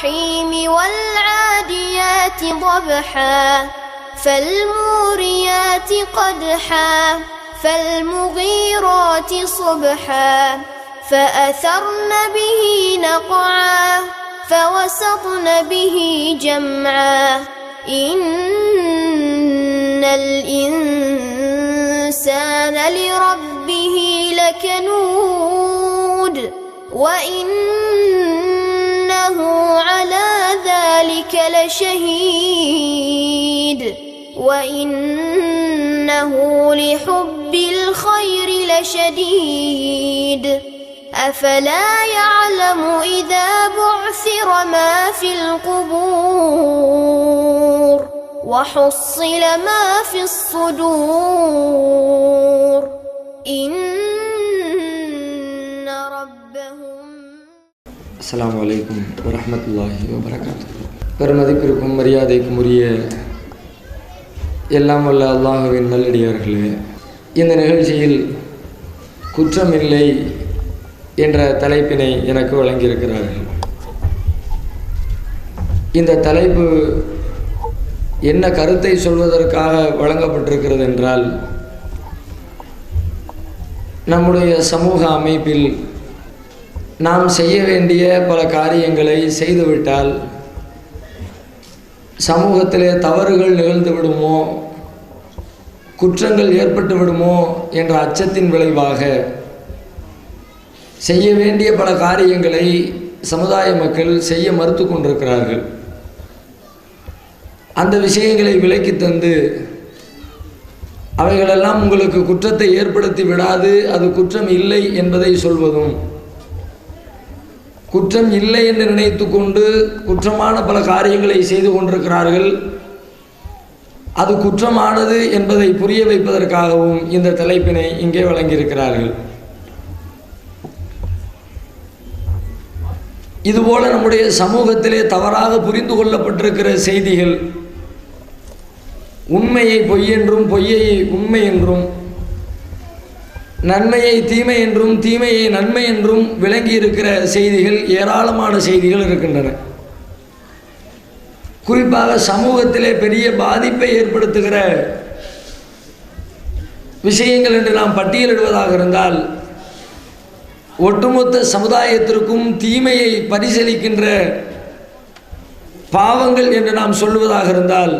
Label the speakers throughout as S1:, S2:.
S1: الرحيم والعاديات ضبحا فالموريات قدحا فالمغيرات صبحا فأثرن به نقعا فوسطن به جمعا إن الإنسان لربه لكنود وإنه على ذلك لشهيد وإنه لحب الخير لشديد أفلا يعلم إذا بعثر ما في القبور وحصل ما في الصدور إن ربهم
S2: அஸ்ஸலாமு அலைக்கும் வரஹ்மத்துல்லாஹி வபரகாத்து பெருமதிப்பிற்கும் மரியாதைக்கும் உரிய எல்லாம் வல்ல அல்லாஹுவின் நல்லடியார்களே இந்த நிகழ்ச்சியில் குற்றமில்லை என்ற தலைப்பினை எனக்கு வழங்கியிருக்கிறார்கள் இந்த தலைப்பு என்ன கருத்தை சொல்வதற்காக வழங்கப்பட்டிருக்கிறது என்றால் நம்முடைய சமூக அமைப்பில் நாம் செய்ய வேண்டிய பல காரியங்களை செய்துவிட்டால் சமூகத்திலே தவறுகள் நிகழ்ந்து விடுமோ குற்றங்கள் ஏற்பட்டு விடுமோ என்ற அச்சத்தின் விளைவாக செய்ய வேண்டிய பல காரியங்களை சமுதாய மக்கள் செய்ய மறுத்து கொண்டிருக்கிறார்கள் அந்த விஷயங்களை விலக்கி தந்து அவைகளெல்லாம் உங்களுக்கு குற்றத்தை ஏற்படுத்தி விடாது அது குற்றம் இல்லை என்பதை சொல்வதும் குற்றம் இல்லை என்று நினைத்து கொண்டு குற்றமான பல காரியங்களை செய்து கொண்டிருக்கிறார்கள் அது குற்றமானது என்பதை புரிய வைப்பதற்காகவும் இந்த தலைப்பினை இங்கே வழங்கியிருக்கிறார்கள் இதுபோல நம்முடைய சமூகத்திலே தவறாக புரிந்து கொள்ளப்பட்டிருக்கிற செய்திகள் உண்மையை பொய் என்றும் பொய்யை உண்மை என்றும் நன்மையை தீமை என்றும் தீமையை நன்மை என்றும் விளங்கி இருக்கிற செய்திகள் ஏராளமான செய்திகள் இருக்கின்றன குறிப்பாக சமூகத்திலே பெரிய பாதிப்பை ஏற்படுத்துகிற விஷயங்கள் என்று நாம் பட்டியலிடுவதாக இருந்தால் ஒட்டுமொத்த சமுதாயத்திற்கும் தீமையை பரிசீலிக்கின்ற பாவங்கள் என்று நாம் சொல்வதாக இருந்தால்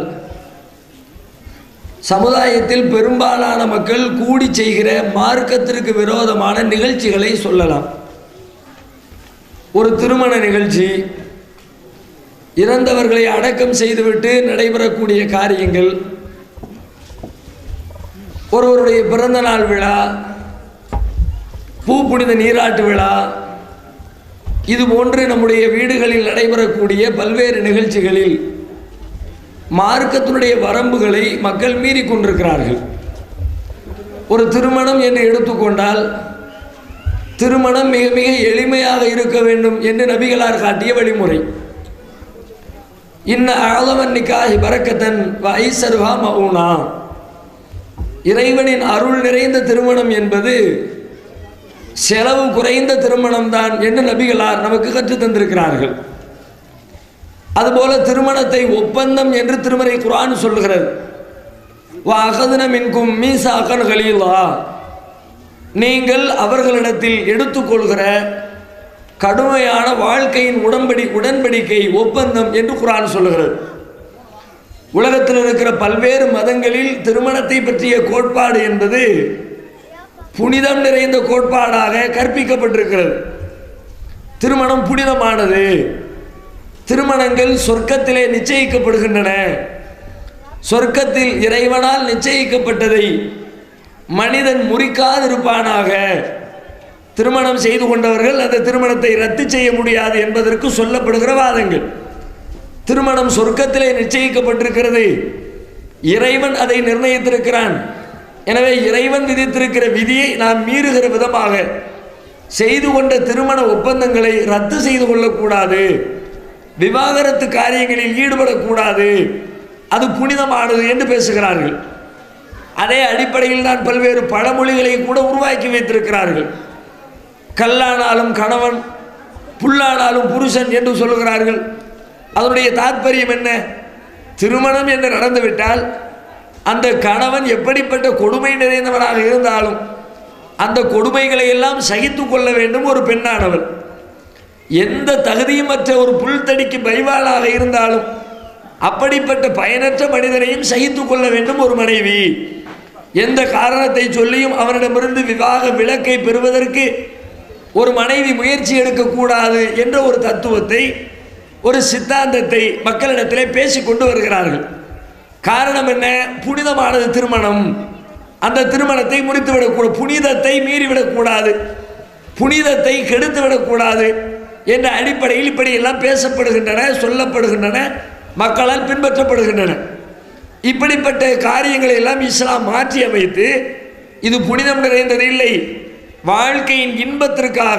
S2: சமுதாயத்தில் பெரும்பாலான மக்கள் கூடி செய்கிற மார்க்கத்திற்கு விரோதமான நிகழ்ச்சிகளை சொல்லலாம் ஒரு திருமண நிகழ்ச்சி இறந்தவர்களை அடக்கம் செய்துவிட்டு நடைபெறக்கூடிய காரியங்கள் ஒருவருடைய பிறந்த நாள் விழா பூ புனித நீராட்டு விழா இது போன்று நம்முடைய வீடுகளில் நடைபெறக்கூடிய பல்வேறு நிகழ்ச்சிகளில் மார்க்கத்தினுடைய வரம்புகளை மக்கள் மீறி கொண்டிருக்கிறார்கள் ஒரு திருமணம் என்று எடுத்துக்கொண்டால் திருமணம் மிக மிக எளிமையாக இருக்க வேண்டும் என்று நபிகளார் காட்டிய வழிமுறை இன்ன ஆதவன் நிக்காஹி பரக்கத்தன் ஐசர்வா மவுனா இறைவனின் அருள் நிறைந்த திருமணம் என்பது செலவு குறைந்த திருமணம் தான் என்று நபிகளார் நமக்கு கற்றுத் தந்திருக்கிறார்கள் அதுபோல திருமணத்தை ஒப்பந்தம் என்று திருமறை குரான் சொல்லுகிறது வாகதன மின்கும் மீசாக்கன் கலீலா நீங்கள் அவர்களிடத்தில் எடுத்துக்கொள்கிற கடுமையான வாழ்க்கையின் உடன்படி உடன்படிக்கை ஒப்பந்தம் என்று குரான் சொல்லுகிறது உலகத்தில் இருக்கிற பல்வேறு மதங்களில் திருமணத்தை பற்றிய கோட்பாடு என்பது புனிதம் நிறைந்த கோட்பாடாக கற்பிக்கப்பட்டிருக்கிறது திருமணம் புனிதமானது திருமணங்கள் சொர்க்கத்திலே நிச்சயிக்கப்படுகின்றன சொர்க்கத்தில் இறைவனால் நிச்சயிக்கப்பட்டதை மனிதன் முறிக்காதிருப்பானாக திருமணம் செய்து கொண்டவர்கள் அந்த திருமணத்தை ரத்து செய்ய முடியாது என்பதற்கு சொல்லப்படுகிற வாதங்கள் திருமணம் சொர்க்கத்திலே நிச்சயிக்கப்பட்டிருக்கிறது இறைவன் அதை நிர்ணயித்திருக்கிறான் எனவே இறைவன் விதித்திருக்கிற விதியை நாம் மீறுகிற விதமாக செய்து கொண்ட திருமண ஒப்பந்தங்களை ரத்து செய்து கொள்ளக்கூடாது விவாகரத்து காரியங்களில் ஈடுபடக்கூடாது அது புனிதமானது என்று பேசுகிறார்கள் அதே அடிப்படையில் தான் பல்வேறு பழமொழிகளை கூட உருவாக்கி வைத்திருக்கிறார்கள் கல்லானாலும் கணவன் புல்லானாலும் புருஷன் என்று சொல்லுகிறார்கள் அதனுடைய தாற்பயம் என்ன திருமணம் என்று நடந்துவிட்டால் அந்த கணவன் எப்படிப்பட்ட கொடுமை நிறைந்தவனாக இருந்தாலும் அந்த கொடுமைகளை எல்லாம் சகித்து கொள்ள வேண்டும் ஒரு பெண்ணானவள் எந்த தகுதியுமற்ற ஒரு புல்தடிக்கு பைவாளாக இருந்தாலும் அப்படிப்பட்ட பயனற்ற மனிதனையும் சகித்து கொள்ள வேண்டும் ஒரு மனைவி எந்த காரணத்தை சொல்லியும் அவனிடமிருந்து விவாக விலக்கை பெறுவதற்கு ஒரு மனைவி முயற்சி எடுக்கக்கூடாது என்ற ஒரு தத்துவத்தை ஒரு சித்தாந்தத்தை மக்களிடத்திலே பேசிக் கொண்டு வருகிறார்கள் காரணம் என்ன புனிதமானது திருமணம் அந்த திருமணத்தை முறித்துவிடக்கூடாது புனிதத்தை மீறிவிடக்கூடாது புனிதத்தை கெடுத்து விடக்கூடாது என்ற அடிப்படையில் இப்படியெல்லாம் பேசப்படுகின்றன சொல்லப்படுகின்றன மக்களால் பின்பற்றப்படுகின்றன இப்படிப்பட்ட காரியங்களை எல்லாம் இஸ்லாம் மாற்றி அமைத்து இது புனிதம் நிறைந்தது இல்லை வாழ்க்கையின் இன்பத்திற்காக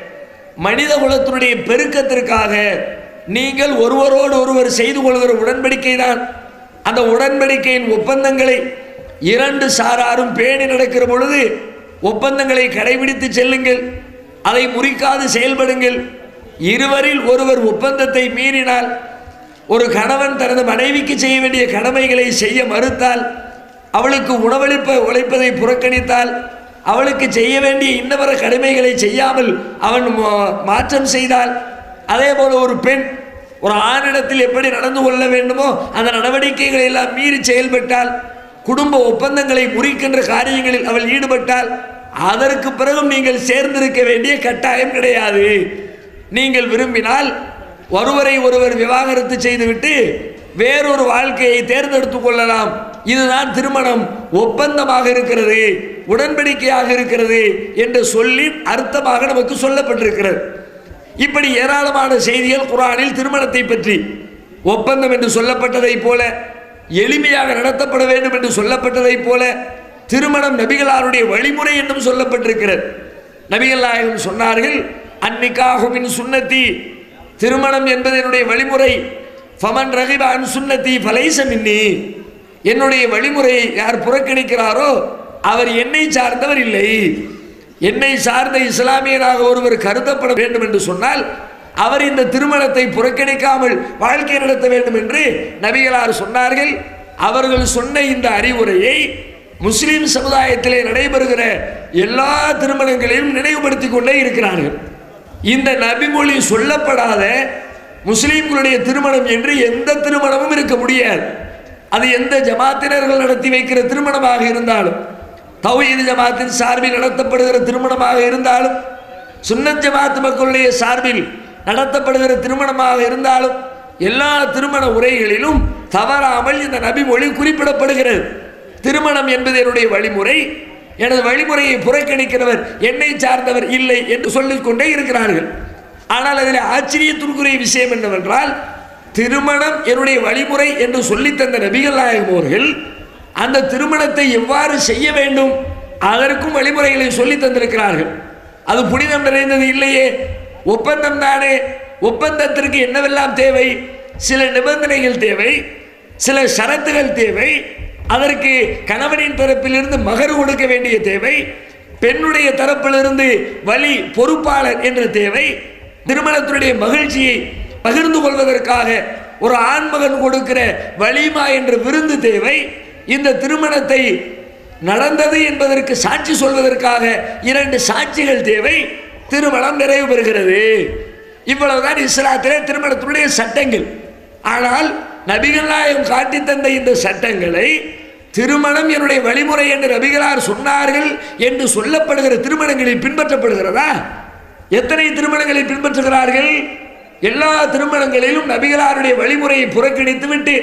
S2: மனித குலத்தினுடைய பெருக்கத்திற்காக நீங்கள் ஒருவரோடு ஒருவர் செய்து கொள்கிற உடன்படிக்கை தான் அந்த உடன்படிக்கையின் ஒப்பந்தங்களை இரண்டு சாராரும் பேணி நடக்கிற பொழுது ஒப்பந்தங்களை கடைபிடித்து செல்லுங்கள் அதை முறிக்காது செயல்படுங்கள் இருவரில் ஒருவர் ஒப்பந்தத்தை மீறினால் ஒரு கணவன் தனது மனைவிக்கு செய்ய வேண்டிய கடமைகளை செய்ய மறுத்தால் அவளுக்கு உணவளிப்ப உழைப்பதை புறக்கணித்தால் அவளுக்கு செய்ய வேண்டிய இன்னவர கடமைகளை செய்யாமல் அவன் மா- மாற்றம் செய்தால் அதே போல ஒரு பெண் ஒரு ஆணிடத்தில் எப்படி நடந்து கொள்ள வேண்டுமோ அந்த நடவடிக்கைகளை எல்லாம் மீறி செயல்பட்டால் குடும்ப ஒப்பந்தங்களை முறிக்கின்ற காரியங்களில் அவள் ஈடுபட்டால் அதற்கு பிறகும் நீங்கள் சேர்ந்திருக்க வேண்டிய கட்டாயம் கிடையாது நீங்கள் விரும்பினால் ஒருவரை ஒருவர் விவாகரத்து செய்துவிட்டு வேறொரு வாழ்க்கையை தேர்ந்தெடுத்துக் கொள்ளலாம் இதுதான் திருமணம் ஒப்பந்தமாக இருக்கிறது உடன்படிக்கையாக இருக்கிறது என்று சொல்லி அர்த்தமாக நமக்கு சொல்லப்பட்டிருக்கிறது இப்படி ஏராளமான செய்திகள் குரானில் திருமணத்தை பற்றி ஒப்பந்தம் என்று சொல்லப்பட்டதைப் போல எளிமையாக நடத்தப்பட வேண்டும் என்று சொல்லப்பட்டதைப் போல திருமணம் நபிகளாருடைய வழிமுறை என்றும் சொல்லப்பட்டிருக்கிறது நபிகள் நாயகம் சொன்னார்கள் அன்னிக்காகுமின் சுன்னத்தி திருமணம் என்பது என்னுடைய வழிமுறை ஃபமன் ரகிப அன் சுன்னத்தி ஃபலைச மின்னி என்னுடைய வழிமுறையை யார் புறக்கணிக்கிறாரோ அவர் என்னை சார்ந்தவர் இல்லை என்னை சார்ந்த இஸ்லாமியராக ஒருவர் கருதப்பட வேண்டும் என்று சொன்னால் அவர் இந்த திருமணத்தை புறக்கணிக்காமல் வாழ்க்கை நடத்த வேண்டும் என்று நபிகளார் சொன்னார்கள் அவர்கள் சொன்ன இந்த அறிவுரையை முஸ்லிம் சமுதாயத்திலே நடைபெறுகிற எல்லா திருமணங்களையும் நினைவுபடுத்தி கொண்டே இருக்கிறார்கள் இந்த நபிமொழி சொல்லப்படாத முஸ்லிம்களுடைய திருமணம் என்று எந்த திருமணமும் இருக்க முடியாது அது எந்த ஜமாத்தினர்கள் நடத்தி வைக்கிற திருமணமாக இருந்தாலும் தௌஹீது ஜமாத்தின் சார்பில் நடத்தப்படுகிற திருமணமாக இருந்தாலும் சுன்னத் ஜமாத் மக்களுடைய சார்பில் நடத்தப்படுகிற திருமணமாக இருந்தாலும் எல்லா திருமண உரைகளிலும் தவறாமல் இந்த நபிமொழி குறிப்பிடப்படுகிறது திருமணம் என்பது என்னுடைய வழிமுறை எனது வழிமுறையை புறக்கணிக்கிறவர் என்னை சார்ந்தவர் இல்லை என்று சொல்லிக் கொண்டே இருக்கிறார்கள் ஆனால் அதில் ஆச்சரியத்திற்குரிய விஷயம் என்னவென்றால் திருமணம் என்னுடைய வழிமுறை என்று சொல்லித் தந்த நபிகள் நாயகம் அவர்கள் அந்த திருமணத்தை எவ்வாறு செய்ய வேண்டும் அதற்கும் வழிமுறைகளை சொல்லி தந்திருக்கிறார்கள் அது புனிதம் நிறைந்தது இல்லையே ஒப்பந்தம் தானே ஒப்பந்தத்திற்கு என்னவெல்லாம் தேவை சில நிபந்தனைகள் தேவை சில ஷரத்துகள் தேவை அதற்கு கணவனின் தரப்பிலிருந்து மகர் கொடுக்க வேண்டிய தேவை பெண்ணுடைய தரப்பிலிருந்து வழி பொறுப்பாளர் என்ற தேவை திருமணத்தினுடைய மகிழ்ச்சியை பகிர்ந்து கொள்வதற்காக ஒரு ஆண்மகன் கொடுக்கிற வலிமா என்ற விருந்து தேவை இந்த திருமணத்தை நடந்தது என்பதற்கு சாட்சி சொல்வதற்காக இரண்டு சாட்சிகள் தேவை திருமணம் நிறைவு பெறுகிறது இவ்வளவுதான் இஸ்லாத்திலே திருமணத்தினுடைய சட்டங்கள் ஆனால் நபிகள் நாயகம் காட்டி தந்த இந்த சட்டங்களை திருமணம் என்னுடைய வழிமுறை என்று நபிகளார் சொன்னார்கள் என்று சொல்லப்படுகிற திருமணங்களில் பின்பற்றப்படுகிறதா எத்தனை திருமணங்களை பின்பற்றுகிறார்கள் எல்லா திருமணங்களிலும் நபிகளாருடைய வழிமுறையை புறக்கணித்து விட்டு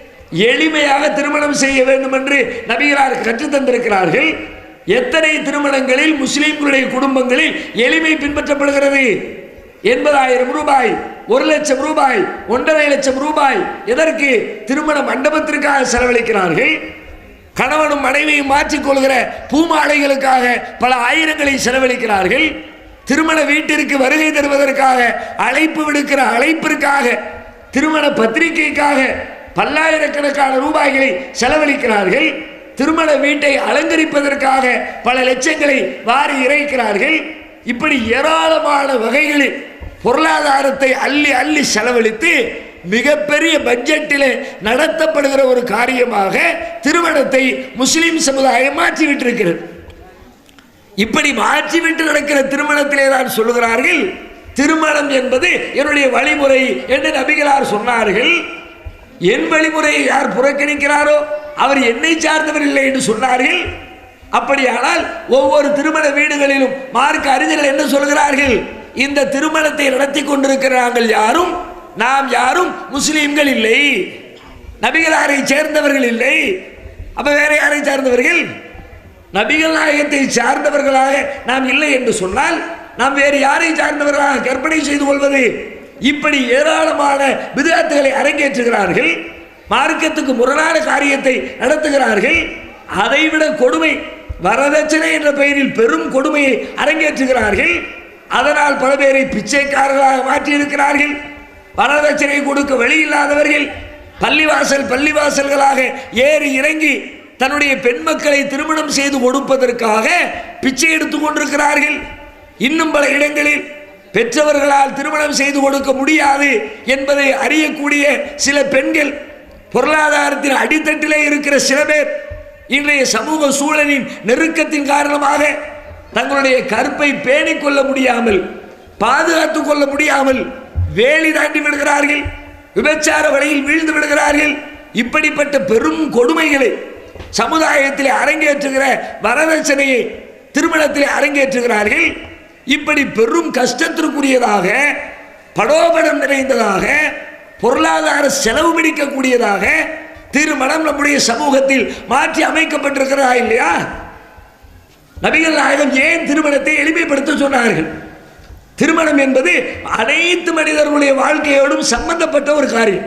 S2: எளிமையாக திருமணம் செய்ய வேண்டும் என்று நபிகளார் கற்றுத் தந்திருக்கிறார்கள் எத்தனை திருமணங்களில் முஸ்லிம்களுடைய குடும்பங்களில் எளிமை பின்பற்றப்படுகிறது எண்பதாயிரம் ரூபாய் ஒரு லட்சம் ரூபாய் ஒன்றரை லட்சம் ரூபாய் எதற்கு திருமண மண்டபத்திற்காக செலவழிக்கிறார்கள் கணவனும் மனைவியும் மாற்றிக்கொள்கிற பூமாலைகளுக்காக பல ஆயிரங்களை செலவழிக்கிறார்கள் திருமண வீட்டிற்கு வருகை தருவதற்காக அழைப்பு விடுக்கிற அழைப்பிற்காக திருமண பத்திரிகைக்காக பல்லாயிரக்கணக்கான ரூபாய்களை செலவழிக்கிறார்கள் திருமண வீட்டை அலங்கரிப்பதற்காக பல லட்சங்களை வாரி இறைக்கிறார்கள் இப்படி ஏராளமான வகைகளில் பொருளாதாரத்தை அள்ளி அள்ளி செலவழித்து
S3: மிகப்பெரிய பட்ஜெட்டிலே நடத்தப்படுகிற ஒரு காரியமாக திருமணத்தை முஸ்லிம் சமுதாயம் மாற்றிவிட்டிருக்கிறது இப்படி மாற்றிவிட்டு நடக்கிற திருமணத்திலே தான் சொல்லுகிறார்கள் திருமணம் என்பது என்னுடைய வழிமுறை என்று நபிகளார் சொன்னார்கள் என் வழிமுறையை யார் புறக்கணிக்கிறாரோ அவர் என்னை சார்ந்தவர் இல்லை என்று சொன்னார்கள் அப்படியானால் ஒவ்வொரு திருமண வீடுகளிலும் மார்க்க அறிஞர்கள் என்ன சொல்கிறார்கள் இந்த திருமணத்தை நடத்தி கொண்டிருக்கிற நாங்கள் யாரும் நாம் யாரும் முஸ்லீம்கள் இல்லை நபிகளாரை சேர்ந்தவர்கள் இல்லை அப்ப வேற யாரை சார்ந்தவர்கள் நபிகள் நாயகத்தை சார்ந்தவர்களாக நாம் இல்லை என்று சொன்னால் நாம் வேறு யாரை சார்ந்தவர்களாக கற்பனை செய்து கொள்வது இப்படி ஏராளமான விதத்துகளை அரங்கேற்றுகிறார்கள் மார்க்கத்துக்கு முரணான காரியத்தை நடத்துகிறார்கள் அதைவிட கொடுமை வரதட்சணை என்ற பெயரில் பெரும் கொடுமையை அரங்கேற்றுகிறார்கள் அதனால் பல பேரை பிச்சைக்காரர்களாக மாற்றியிருக்கிறார்கள் வரதட்சணை கொடுக்க வழி இல்லாதவர்கள் பள்ளிவாசல் பள்ளிவாசல்களாக ஏறி இறங்கி தன்னுடைய பெண் மக்களை திருமணம் செய்து கொடுப்பதற்காக பிச்சை எடுத்துக் கொண்டிருக்கிறார்கள் இன்னும் பல இடங்களில் பெற்றவர்களால் திருமணம் செய்து கொடுக்க முடியாது என்பதை அறியக்கூடிய சில பெண்கள் பொருளாதாரத்தின் அடித்தட்டிலே இருக்கிற சில பேர் இன்றைய சமூக சூழலின் நெருக்கத்தின் காரணமாக தங்களுடைய கற்பை பேணிக் கொள்ள முடியாமல் பாதுகாத்துக் கொள்ள முடியாமல் வேலி தாண்டி விடுகிறார்கள் விபச்சார வலையில் வீழ்ந்து விடுகிறார்கள் இப்படிப்பட்ட பெரும் கொடுமைகளை சமுதாயத்தில் அரங்கேற்றுகிற வரதட்சணையை திருமணத்தில் அரங்கேற்றுகிறார்கள் இப்படி பெரும் கஷ்டத்திற்குரியதாக படோபடம் நிறைந்ததாக பொருளாதார செலவு பிடிக்கக்கூடியதாக திருமணம் நம்முடைய சமூகத்தில் மாற்றி அமைக்கப்பட்டிருக்கிறதா இல்லையா நபிகள் நாயகம் ஏன் திருமணத்தை எளிமைப்படுத்த சொன்னார்கள் திருமணம் என்பது அனைத்து மனிதர்களுடைய வாழ்க்கையோடும் சம்பந்தப்பட்ட ஒரு காரியம்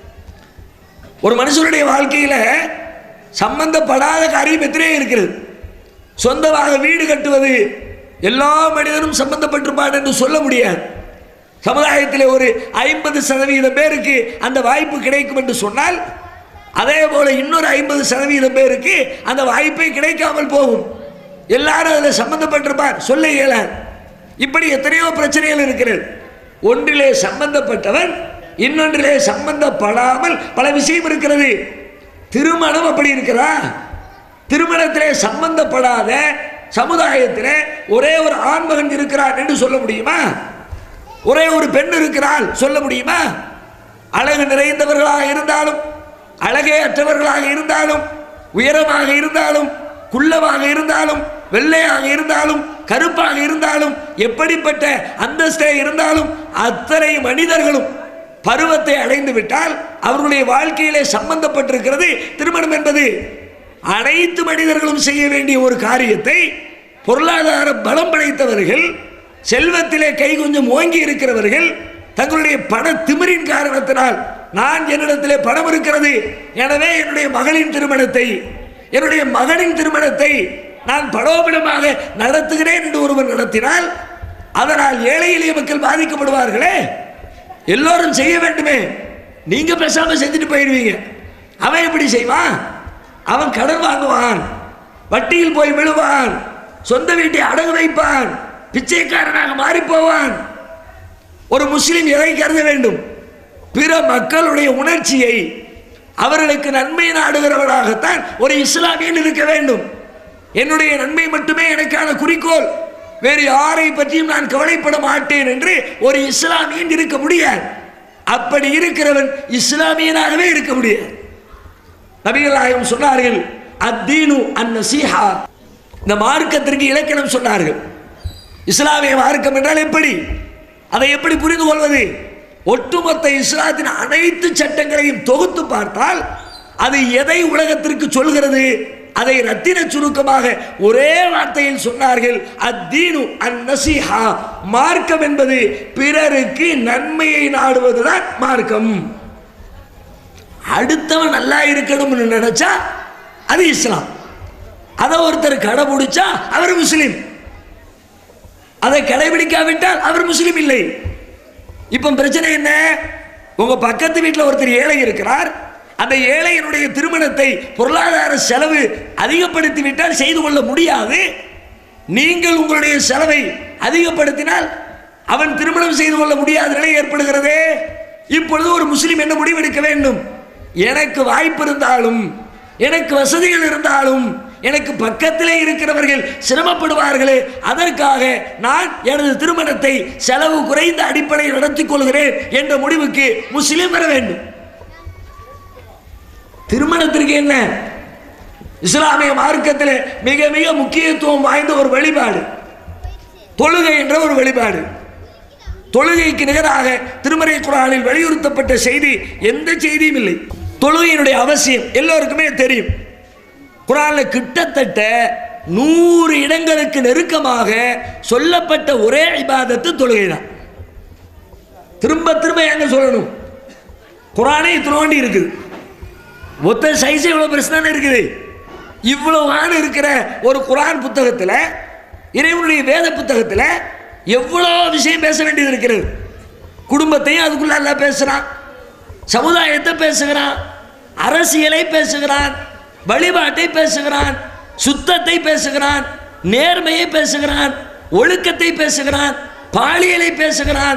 S3: ஒரு மனுஷனுடைய வாழ்க்கையில சம்பந்தப்படாத காரியம் எத்தனையோ இருக்கிறது சொந்தமாக வீடு கட்டுவது எல்லா மனிதனும் சம்பந்தப்பட்டிருப்பான் என்று சொல்ல முடியாது சமுதாயத்தில் ஒரு ஐம்பது சதவீதம் பேருக்கு அந்த வாய்ப்பு கிடைக்கும் என்று சொன்னால் அதே போல இன்னொரு ஐம்பது சதவீதம் பேருக்கு அந்த வாய்ப்பே கிடைக்காமல் போகும் எல்லாரும் அதில் சம்பந்தப்பட்டிருப்பார் சொல்ல இயலாது இப்படி எத்தனையோ பிரச்சனைகள் இருக்கிறது ஒன்றிலே சம்பந்தப்பட்டவன் இன்னொன்றிலே சம்பந்தப்படாமல் பல விஷயம் இருக்கிறது திருமணம் அப்படி இருக்கிறா திருமணத்திலே சம்பந்தப்படாத சமுதாயத்திலே ஒரே ஒரு ஆண்மகன் இருக்கிறான் என்று சொல்ல முடியுமா ஒரே ஒரு பெண் இருக்கிறாள் சொல்ல முடியுமா அழகு நிறைந்தவர்களாக இருந்தாலும் அழகே அற்றவர்களாக இருந்தாலும் உயரமாக இருந்தாலும் குள்ளமாக இருந்தாலும் வெள்ளையாக இருந்தாலும் கருப்பாக இருந்தாலும் எப்படிப்பட்ட அந்தஸ்தே இருந்தாலும் அத்தனை மனிதர்களும் பருவத்தை அடைந்து விட்டால் அவர்களுடைய வாழ்க்கையிலே சம்பந்தப்பட்டிருக்கிறது திருமணம் என்பது அனைத்து மனிதர்களும் செய்ய வேண்டிய ஒரு காரியத்தை பொருளாதார பலம் படைத்தவர்கள் செல்வத்திலே கை கொஞ்சம் ஓங்கி இருக்கிறவர்கள் தங்களுடைய பண திமிரின் காரணத்தினால் நான் என்னிடத்திலே பணம் இருக்கிறது எனவே என்னுடைய மகளின் திருமணத்தை என்னுடைய மகனின் திருமணத்தை நான் படோபிடமாக நடத்துகிறேன் என்று ஒருவர் நடத்தினால் அதனால் ஏழை எளிய மக்கள் பாதிக்கப்படுவார்களே எல்லோரும் செய்ய வேண்டுமே நீங்க பேசாம செஞ்சுட்டு போயிடுவீங்க அவன் எப்படி செய்வான் அவன் கடன் வாங்குவான் வட்டியில் போய் விழுவான் சொந்த வீட்டை அடகு வைப்பான் பிச்சைக்காரனாக மாறி போவான் ஒரு முஸ்லிம் எதை கருத வேண்டும் பிற மக்களுடைய உணர்ச்சியை அவர்களுக்கு நன்மை நாடுகிறவராகத்தான் ஒரு இஸ்லாமியன் இருக்க வேண்டும் என்னுடைய நன்மை மட்டுமே எனக்கான குறிக்கோள் வேறு யாரை பற்றியும் நான் கவலைப்பட மாட்டேன் என்று ஒரு இஸ்லாமியன் இருக்க முடியாது அப்படி இருக்கிறவன் இஸ்லாமியனாகவே இருக்க முடியாது நபிகள் நாயகம் சொன்னார்கள் அத்தீனு அந்நசீஹா இந்த மார்க்கத்திற்கு இலக்கணம் சொன்னார்கள் இஸ்லாமிய மார்க்கம் என்றால் எப்படி அதை எப்படி புரிந்து கொள்வது ஒட்டுமொத்த இஸ்லாத்தின் அனைத்து சட்டங்களையும் தொகுத்து பார்த்தால் அது எதை உலகத்திற்கு சொல்கிறது அதை ரத்தின சுருக்கமாக ஒரே வார்த்தையில் சொன்னார்கள் அத்தீனு அந்நசிஹா மார்க்கம் என்பது பிறருக்கு நன்மையை நாடுவதுதான் மார்க்கம் அடுத்தவன் நல்லா இருக்கணும்னு நினைச்சா அது இஸ்லாம் அதை ஒருத்தர் கடைபிடிச்சா அவர் முஸ்லீம் அதை கடைபிடிக்காவிட்டால் அவர் முஸ்லீம் இல்லை இப்போ பிரச்சனை என்ன உங்க பக்கத்து வீட்டில் ஒருத்தர் ஏழை இருக்கிறார் அந்த ஏழையினுடைய திருமணத்தை பொருளாதார செலவு அதிகப்படுத்தி விட்டால் செய்து கொள்ள முடியாது நீங்கள் உங்களுடைய செலவை அதிகப்படுத்தினால் அவன் திருமணம் செய்து கொள்ள முடியாத நிலை ஏற்படுகிறதே இப்பொழுது ஒரு முஸ்லிம் என்ன முடிவெடுக்க வேண்டும் எனக்கு வாய்ப்பு இருந்தாலும் எனக்கு வசதிகள் இருந்தாலும் எனக்கு பக்கத்திலே இருக்கிறவர்கள் சிரமப்படுவார்களே அதற்காக நான் எனது திருமணத்தை செலவு குறைந்த அடிப்படையில் நடத்திக் கொள்கிறேன் என்ற முடிவுக்கு முஸ்லிம் வர வேண்டும் திருமணத்திற்கு என்ன இஸ்லாமிய மார்க்கத்தில் மிக மிக முக்கியத்துவம் வாய்ந்த ஒரு வழிபாடு தொழுகை என்ற ஒரு வழிபாடு தொழுகைக்கு நிகராக திருமறை குரானில் வலியுறுத்தப்பட்ட செய்தி எந்த செய்தியும் இல்லை தொழுகையினுடைய அவசியம் எல்லோருக்குமே தெரியும் குரானில் கிட்டத்தட்ட நூறு இடங்களுக்கு நெருக்கமாக சொல்லப்பட்ட ஒரே இபாதத்து தொழுகை தான் திரும்ப திரும்ப எங்க சொல்லணும் குரானே இத்தனோண்டி இருக்குது மொத்த சைஸ் இவ்வளோ பெருசு தானே இருக்குது இவ்வளவு ஆண்டு இருக்கிற ஒரு குரான் புத்தகத்தில் இறைவனுடைய வேத புத்தகத்தில் எவ்வளோ விஷயம் பேச வேண்டியது இருக்கிறது குடும்பத்தையும் அதுக்குள்ள எல்லாம் பேசுகிறான் சமுதாயத்தை பேசுகிறான் அரசியலை பேசுகிறான் வழிபாட்டை பேசுகிறான் சுத்தத்தை பேசுகிறான் நேர்மையை பேசுகிறான் ஒழுக்கத்தை பேசுகிறான் பாலியலை பேசுகிறான்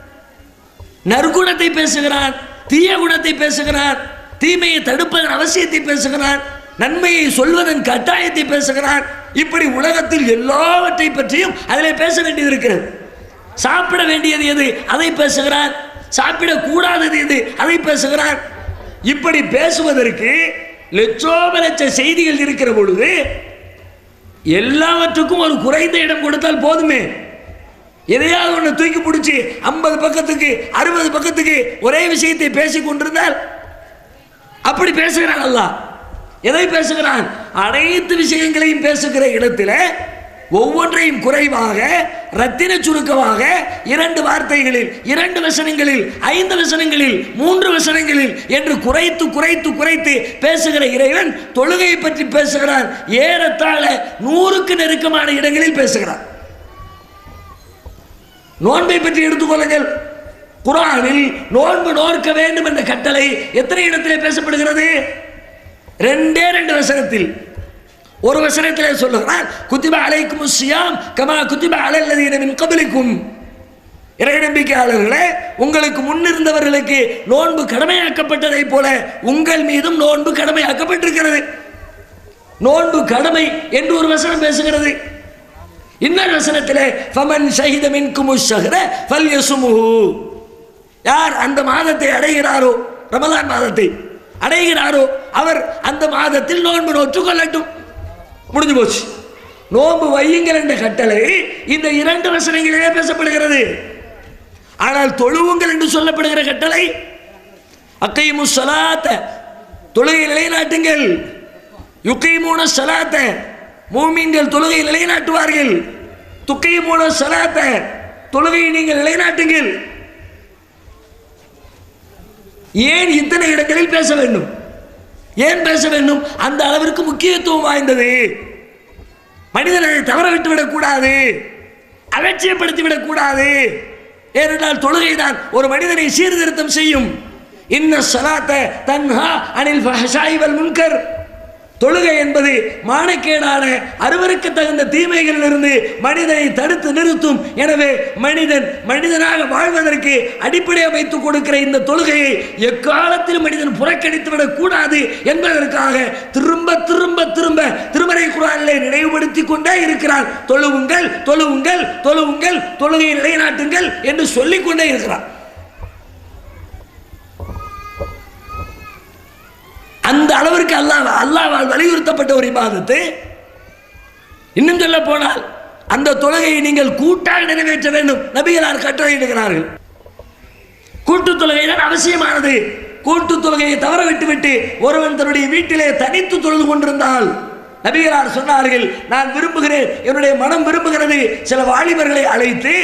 S3: நற்குணத்தை பேசுகிறான் தீய குணத்தை பேசுகிறான் தீமையை தடுப்பதன் அவசியத்தை பேசுகிறான் நன்மையை சொல்வதன் கட்டாயத்தை பேசுகிறான் இப்படி உலகத்தில் எல்லாவற்றை பற்றியும் அதில் பேச வேண்டியது இருக்கிறது சாப்பிட வேண்டியது எது அதை பேசுகிறான் சாப்பிடக்கூடாதது எது அதை பேசுகிறான் இப்படி பேசுவதற்கு லட்சோப லட்ச செய்திகள் இருக்கிற பொழுது எல்லாவற்றுக்கும் ஒரு குறைந்த இடம் கொடுத்தால் போதுமே எதையாவது ஒன்று தூக்கி பிடிச்சி ஐம்பது பக்கத்துக்கு அறுபது பக்கத்துக்கு ஒரே விஷயத்தை பேசிக் கொண்டிருந்தால் அப்படி பேசுகிறான் அல்லாஹ் எதை பேசுகிறான் அனைத்து விஷயங்களையும் பேசுகிற இடத்துல ஒவ்வொன்றையும் குறைவாக ரத்தின சுருக்கமாக இரண்டு வார்த்தைகளில் இரண்டு வசனங்களில் ஐந்து வசனங்களில் மூன்று வசனங்களில் என்று குறைத்து குறைத்து குறைத்து பேசுகிற இறைவன் தொழுகையை பற்றி பேசுகிறான் ஏறத்தாழ நூறுக்கு நெருக்கமான இடங்களில் பேசுகிறான் நோன்பை பற்றி எடுத்துக்கொள்ளுங்கள் குரானில் நோன்பு நோர்க்க வேண்டும் என்ற கட்டளை எத்தனை இடத்திலே பேசப்படுகிறது ரெண்டே ரெண்டு வசனத்தில் ஒரு வசனத்திலே சொல்லுகிறான் குத்திப அலைக்கும் சியாம் கமா குத்திப அலல்லதீன மின் கபலிக்கும் இறை நம்பிக்கையாளர்களே உங்களுக்கு முன்னிருந்தவர்களுக்கு நோன்பு கடமையாக்கப்பட்டதைப் போல உங்கள் மீதும் நோன்பு கடமையாக்கப்பட்டிருக்கிறது நோன்பு கடமை என்று ஒரு வசனம் பேசுகிறது இன்னொரு வசனத்திலே ஃபமன் ஷஹித மின்குமு ஷஹ்ர ஃபல்யசுமுஹு யார் அந்த மாதத்தை அடைகிறாரோ ரமலான் மாதத்தை அடைகிறாரோ அவர் அந்த மாதத்தில் நோன்பு நோற்று கொள்ளட்டும் முடிஞ்சு போச்சு நோன்பு வையுங்கள் என்ற கட்டளை இந்த இரண்டு வசனங்களிலே பேசப்படுகிறது ஆனால் தொழுவுங்கள் என்று சொல்லப்படுகிற கட்டளை அக்கைமு சலாத்த தொழுகை நிலைநாட்டுங்கள் யுக்கைமூன சலாத்த மூமீன்கள் தொழுகை நிலைநாட்டுவார்கள் துக்கைமூன சலாத்த தொழுகையை நீங்கள் நிலைநாட்டுங்கள் ஏன் இத்தனை இடங்களில் பேச வேண்டும் ஏன் பேச வேண்டும் அந்த அளவிற்கு முக்கியத்துவம் வாய்ந்தது மனிதனை தவற விட்டு விடக்கூடாது அலட்சியப்படுத்தி விடக்கூடாது ஏனென்றால் தொழுகைதான் ஒரு மனிதனை சீர்திருத்தம் செய்யும் இன்ன சலாத்த தன்ஹா அனில் ஃபஹஷாய் வல் முன்கர் தொழுகை என்பது மானக்கேடான அருவருக்கு தகுந்த தீமைகளிலிருந்து மனிதனை தடுத்து நிறுத்தும் எனவே மனிதன் மனிதனாக வாழ்வதற்கு அடிப்படை வைத்துக் கொடுக்கிற இந்த தொழுகையை எக்காலத்திலும் மனிதன் புறக்கணித்து விடக் கூடாது என்பதற்காக திரும்ப திரும்ப திரும்ப திருமறை குரானிலே நினைவுபடுத்தி கொண்டே இருக்கிறான் தொழுவுங்கள் தொழுவுங்கள் தொழுவுங்கள் தொழுகையை நிலைநாட்டுங்கள் என்று சொல்லிக் கொண்டே இருக்கிறான் அந்த அளவிற்கு அல்லாஹ் அல்லாஹ்வால் வலியுறுத்தப்பட்ட ஒரு இபாதத்து இன்னும் சொல்ல போனால் அந்த தொழுகையை நீங்கள் கூட்டாக நிறைவேற்ற வேண்டும் நபிகளார் கட்டளையிடுகிறார்கள் கூட்டு தொழுகை தான் அவசியமானது கூட்டு தொழுகையை தவற விட்டுவிட்டு ஒருவன் தன்னுடைய வீட்டிலே தனித்து தொழுது கொண்டிருந்தால் நபிகளார் சொன்னார்கள் நான் விரும்புகிறேன் என்னுடைய மனம் விரும்புகிறது சில வாலிபர்களை அழைத்து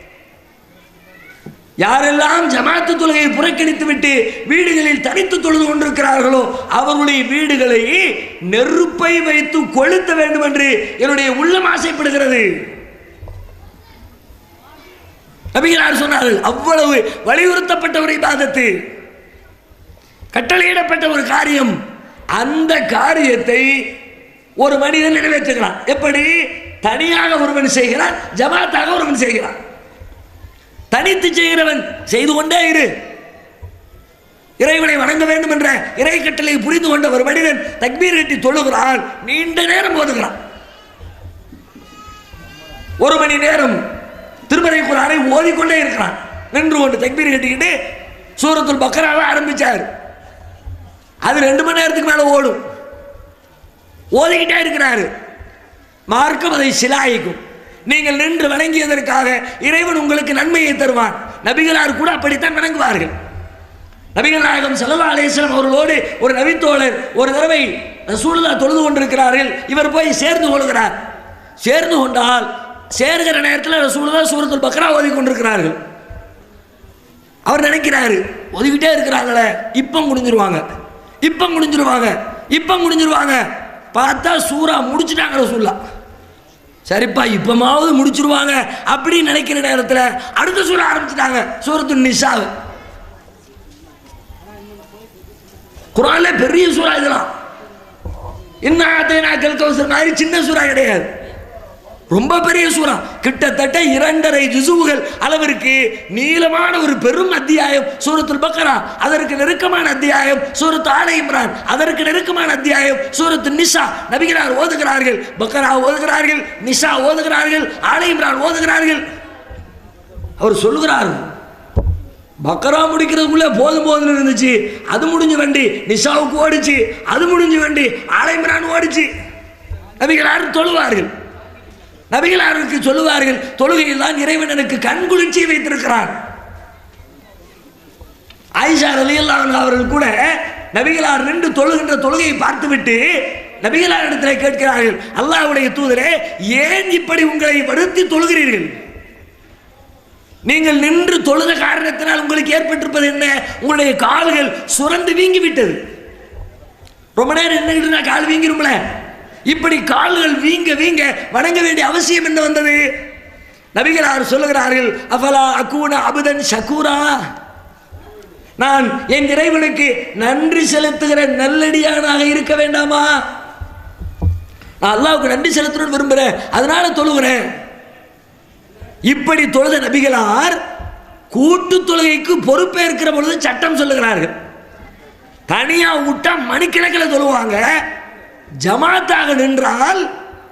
S3: யாரெல்லாம் ஜமாத்து தொழுகையை புறக்கணித்து விட்டு வீடுகளில் தனித்து தொழுது கொண்டிருக்கிறார்களோ அவர்களுடைய வீடுகளை நெருப்பை வைத்து கொளுத்த வேண்டும் என்று என்னுடைய உள்ளம் ஆசைப்படுகிறது நபிகளார் சொன்னார்கள் அவ்வளவு வலியுறுத்தப்பட்ட ஒரு இபாதத்து கட்டளையிடப்பட்ட ஒரு காரியம் அந்த காரியத்தை ஒரு மனிதன் நிறைவேற்றுகிறான் எப்படி தனியாக ஒருவன் செய்கிறான் ஜமாத்தாக ஒருவன் செய்கிறான் தனித்து செய்கிறவன் செய்து கொண்டே இரு இறைவனை வணங்க வேண்டும் என்ற இறை கட்டளை புரிந்து கொண்ட ஒரு மனிதன் தக்பீர் கட்டி தொழுகிறான் நீண்ட நேரம் ஓதுகிறான் ஒரு மணி நேரம் திருமறை குரானை ஓதிக்கொண்டே இருக்கிறான் நின்று கொண்டு தக்பீர் கட்டிக்கிட்டு சூரத்துல் பக்கராவை ஆரம்பிச்சார் அது ரெண்டு மணி நேரத்துக்கு மேல ஓடும் ஓதிக்கிட்டே இருக்கிறாரு மார்க்கம் அதை சிலாயிக்கும் நீங்கள் நின்று வணங்கியதற்காக இறைவன் உங்களுக்கு நன்மையை தருவான் நபிகளார் கூட அப்படித்தான் வணங்குவார்கள் நபிகள் நாயகம் ஸல்லல்லாஹு அலைஹி வஸல்லம் அவர்களோடு ஒரு நபித்தோழர் ஒரு தடவை ரசூலுல்லாஹ் தொழுது கொண்டிருக்கிறார்கள் இவர் போய் சேர்ந்து கொள்கிறார் சேர்ந்து கொண்டால் சேர்கிற நேரத்தில் ரசூலுல்லாஹ் சூரத்துல் பக்ரா ஓதி கொண்டிருக்கிறார்கள் அவர் நினைக்கிறாரு ஒதுக்கிட்டே இருக்கிறாங்களே இப்போ முடிஞ்சிருவாங்க இப்போ முடிஞ்சிருவாங்க இப்போ முடிஞ்சிருவாங்க பார்த்தா சூறா முடிச்சுட்டாங்க ரசூல்லா சரிப்பா இப்பமாவது முடிச்சிருவாங்க அப்படின்னு நினைக்கிற நேரத்தில் அடுத்த சூறா ஆரம்பிச்சிட்டாங்க சூரத்து நிஷாவு குரான்ல பெரிய சூறா இதெல்லாம் என்ன நாட்கள் கௌசர் மாதிரி சின்ன சூறா கிடையாது ரொம்ப பெரிய சூறா கிட்டத்தட்ட இரண்டரை ஜுசுவுகள் அளவிற்கு நீளமான ஒரு பெரும் அத்தியாயம் சூரத்துல் பக்கரா அதற்கு நெருக்கமான அத்தியாயம் சூரத்து ஆலை இம்ரான் அதற்கு நெருக்கமான அத்தியாயம் சூரத்து நிஷா நபிகளார் ஓதுகிறார்கள் பக்கரா ஓதுகிறார்கள் நிஷா ஓதுகிறார்கள் ஆலை இம்ரான் ஓதுகிறார்கள் அவர் சொல்லுகிறார் பக்கரா முடிக்கிறதுக்குள்ள போதும் போதும் இருந்துச்சு அது முடிஞ்ச வண்டி நிஷாவுக்கு ஓடிச்சு அது முடிஞ்ச வண்டி ஆலைமிரான் ஓடிச்சு நபிகளார் தொழுவார்கள் நபிகளாருக்கு சொல்லுவார்கள் தொழுகையில் தான் இறைவன் எனக்கு கண் குளிர்ச்சியை வைத்திருக்கிறான் ஆயிஷா ரலியல்லாஹு அவர்கள் கூட நபிகளார் நின்று தொழுகின்ற தொழுகையை பார்த்துவிட்டு நபிகளார் இடத்துல கேட்கிறார்கள் அல்லாஹ்வுடைய தூதரே ஏன் இப்படி உங்களை வருத்தி தொழுகிறீர்கள் நீங்கள் நின்று தொழுத காரணத்தினால் உங்களுக்கு ஏற்பட்டிருப்பது என்ன உங்களுடைய கால்கள் சுரந்து வீங்கி விட்டது ரொம்ப நேரம் நின்றுட்டு கால் வீங்கிரும்ல இப்படி கால்கள் வீங்க வீங்க வணங்க வேண்டிய அவசியம் என்ன வந்தது நபிகளார் சொல்லுகிறார்கள் அஃபலா அக்கூன அபுதன் ஷக்கூரா நான் என் இறைவனுக்கு நன்றி செலுத்துகிற நல்லடியானாக இருக்க வேண்டாமா நான் அல்லாவுக்கு நன்றி செலுத்தணும்னு விரும்புகிறேன் அதனால தொழுகிறேன் இப்படி தொழுத நபிகளார் கூட்டு தொழுகைக்கு பொறுப்பேற்கிற பொழுது சட்டம் சொல்லுகிறார்கள் தனியா விட்டா மணிக்கணக்கில் தொழுவாங்க ஜமாத்தாக நின்றால்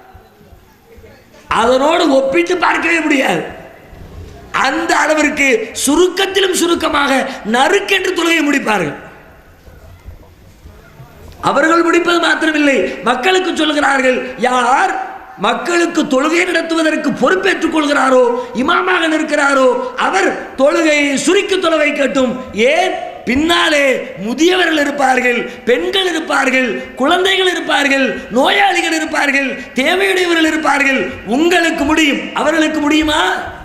S3: அதனோடு ஒப்பிட்டு பார்க்கவே முடியாது அந்த அளவிற்கு சுருக்கத்திலும் சுருக்கமாக நறுக்கென்று தொழுகை முடிப்பார்கள் அவர்கள் முடிப்பது மாத்திரமில்லை மக்களுக்கு சொல்கிறார்கள் யார் மக்களுக்கு தொழுகை நடத்துவதற்கு பொறுப்பேற்றுக் கொள்கிறாரோ இமாமாக நிற்கிறாரோ அவர் தொழுகையை சுருக்கி தொலை வைக்கட்டும் ஏன் பின்னாலே முதியவர்கள் இருப்பார்கள் பெண்கள் இருப்பார்கள் குழந்தைகள் இருப்பார்கள் நோயாளிகள் இருப்பார்கள் தேவையுடையவர்கள் இருப்பார்கள் உங்களுக்கு முடியும் அவர்களுக்கு முடியுமா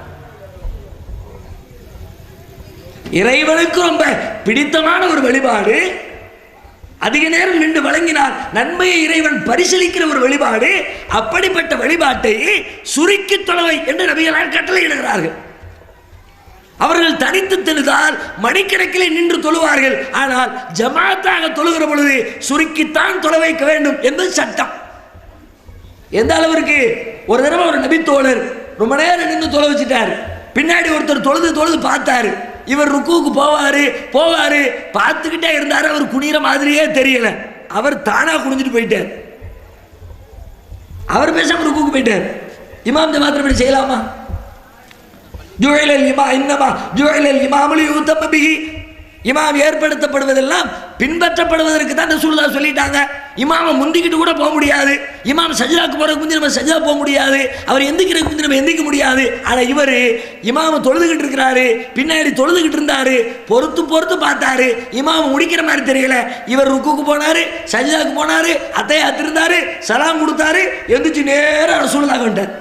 S3: இறைவனுக்கு ரொம்ப பிடித்தமான ஒரு வழிபாடு அதிக நேரம் நின்று வழங்கினால் நன்மையை இறைவன் பரிசீலிக்கிற ஒரு வழிபாடு அப்படிப்பட்ட வழிபாட்டை சுருக்கி தொலைவை என்று நபிகளால் கட்டளையிடுகிறார்கள் அவர்கள் தனித்து தெழுதால் மணிக்கணக்கிலே நின்று தொழுவார்கள் ஆனால் ஜமாத்தாக தொழுகிற பொழுது சுருக்கித்தான் தொலை வைக்க வேண்டும் என்பது சட்டம் எந்த அளவிற்கு ஒரு தடவை ஒரு நபித்தோழர் ரொம்ப நேரம் நின்று தொலை வச்சுட்டார் பின்னாடி ஒருத்தர் தொழுது தொழுது பார்த்தாரு இவர் ருக்குவுக்கு போவாரு போவாரு பார்த்துக்கிட்டே இருந்தாரு அவர் குனிகிற மாதிரியே தெரியல அவர் தானா குனிஞ்சிட்டு போயிட்டார் அவர் பேசாம ருக்குவுக்கு போயிட்டார் இமாம் ஜமாத்திரம் இப்படி செய்யலாமா ஜுழைலல் இமா இன்னமா ஜுழைலல் இமாமுலி யூத்தம்ம பிகி இமாம் ஏற்படுத்தப்படுவதெல்லாம் பின்பற்றப்படுவதற்கு தான் ரசூலுல்லாஹ் சொல்லிட்டாங்க இமாமை முந்திக்கிட்டு கூட போக முடியாது இமாம் சஜிதாக்கு போகிறதுக்கு முந்தி நம்ம சஜிதா போக முடியாது அவர் எந்திக்கிறதுக்கு முந்தி நம்ம எந்திக்க முடியாது ஆனால் இவர் இமாம தொழுதுகிட்டு இருக்கிறாரு பின்னாடி தொழுதுகிட்டு இருந்தாரு பொறுத்து பொறுத்து பார்த்தாரு இமாம முடிக்கிற மாதிரி தெரியல இவர் ருக்குக்கு போனாரு சஜிதாக்கு போனாரு அத்தையை அத்திருந்தாரு சலாம் கொடுத்தாரு எந்திரிச்சு நேரம் ரசூலுல்லாஹ் வந்துட்டார்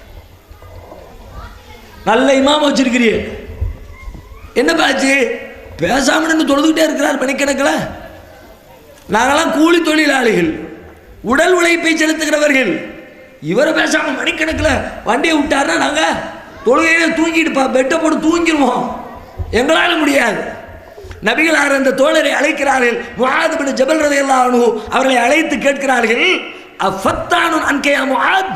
S3: நல்ல இமாம வச்சிருக்கிறீ என்ன பாச்சு பேசாம நின்று தொழுதுகிட்டே இருக்கிறார் மணிக்கணக்கில் நாங்களாம் கூலி தொழிலாளிகள் உடல் உழைப்பை செலுத்துகிறவர்கள் இவரை பேசாம மணிக்கணக்கில் வண்டியை விட்டாருன்னா நாங்கள் தொழுகையில தூங்கிட்டு பா பெட்டை போட்டு தூங்கிடுவோம் எங்களால் முடியாது நபிகளார் அந்த தோழரை அழைக்கிறார்கள் முஆத் பின் ஜபல் ரலியல்லாஹு அன்ஹு அவர்களை அழைத்து கேட்கிறார்கள் அஃபத்தானுன் அன்கையா முஆத்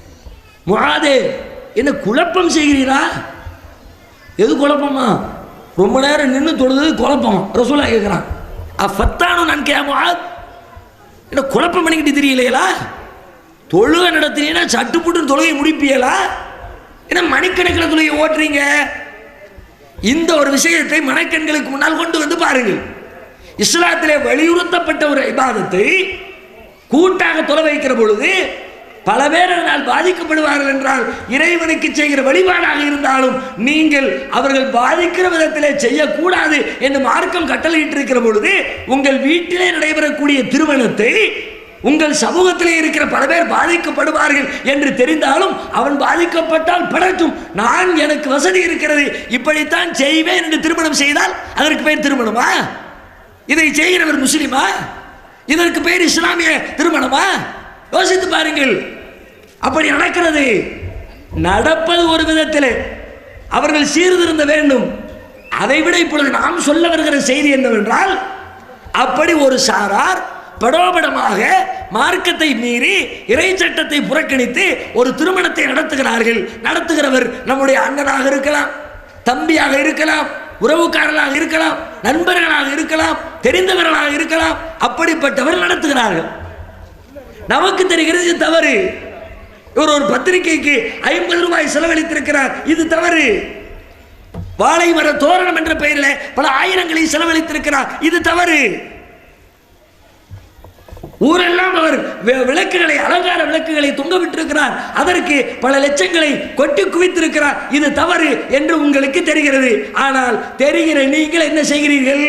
S3: முஆதே என்ன குழப்பம் செய்கிறீரா எது குழப்பமா ரொம்ப நேரம் நின்று தொழுது குழப்பம் ரசூலா கேட்குறான் அஃபத்தானு நான் கேமா என்ன குழப்பம் பண்ணிக்கிட்டு தெரியலையா தொழுகை நடத்துறீங்கன்னா சட்டுப்புட்டு தொழுகை முடிப்பியலா என்ன மணிக்கணக்கில் தொழுகை ஓட்டுறீங்க இந்த ஒரு விஷயத்தை மனக்கண்களுக்கு முன்னால் கொண்டு வந்து பாருங்கள் இஸ்லாத்திலே வலியுறுத்தப்பட்ட ஒரு இபாதத்தை கூட்டாக தொலை வைக்கிற பொழுது பல பேர் அதனால் பாதிக்கப்படுவார்கள் என்றால் இறைவனுக்கு செய்கிற வழிபாடாக இருந்தாலும் நீங்கள் அவர்கள் பாதிக்கிற விதத்திலே செய்யக்கூடாது என்று மார்க்கம் கட்டளையிட்டிருக்கிற பொழுது உங்கள் வீட்டிலே நடைபெறக்கூடிய திருமணத்தை உங்கள் சமூகத்திலே இருக்கிற பல பேர் பாதிக்கப்படுவார்கள் என்று தெரிந்தாலும் அவன் பாதிக்கப்பட்டால் படட்டும் நான் எனக்கு வசதி இருக்கிறது இப்படித்தான் செய்வேன் என்று திருமணம் செய்தால் அதற்கு பேர் திருமணமா இதை செய்கிறவர் முஸ்லிமா இதற்கு பேர் இஸ்லாமிய திருமணமா யோசித்து பாருங்கள் அப்படி நடக்கிறது நடப்பது ஒரு விதத்தில் அவர்கள் சீர்திருந்த வேண்டும் அதை விட இப்பொழுது நாம் சொல்ல வருகிற செய்தி என்னவென்றால் அப்படி ஒரு சாரார் படோபடமாக மார்க்கத்தை மீறி இறை சட்டத்தை புறக்கணித்து ஒரு திருமணத்தை நடத்துகிறார்கள் நடத்துகிறவர் நம்முடைய அண்ணனாக இருக்கலாம் தம்பியாக இருக்கலாம் உறவுக்காரர்களாக இருக்கலாம் நண்பர்களாக இருக்கலாம் தெரிந்தவர்களாக இருக்கலாம் அப்படிப்பட்டவர் நடத்துகிறார்கள் நமக்கு தெரிகிறது இது தவறு இவர் ஒரு பத்திரிகைக்கு ஐம்பது ரூபாய் செலவழித்திருக்கிறார் இது தவறு வாழை மர தோரணம் என்ற பெயரில் பல ஆயிரங்களை செலவழித்திருக்கிறார் இது தவறு ஊரெல்லாம் அவர் வி- விளக்குகளை அலங்கார விளக்குகளை தொங்க விட்டிருக்கிறார் அதற்கு பல லட்சங்களை கொட்டி குவித்திருக்கிறார் இது தவறு என்று உங்களுக்கு தெரிகிறது ஆனால் தெரிகிற நீங்கள் என்ன செய்கிறீர்கள்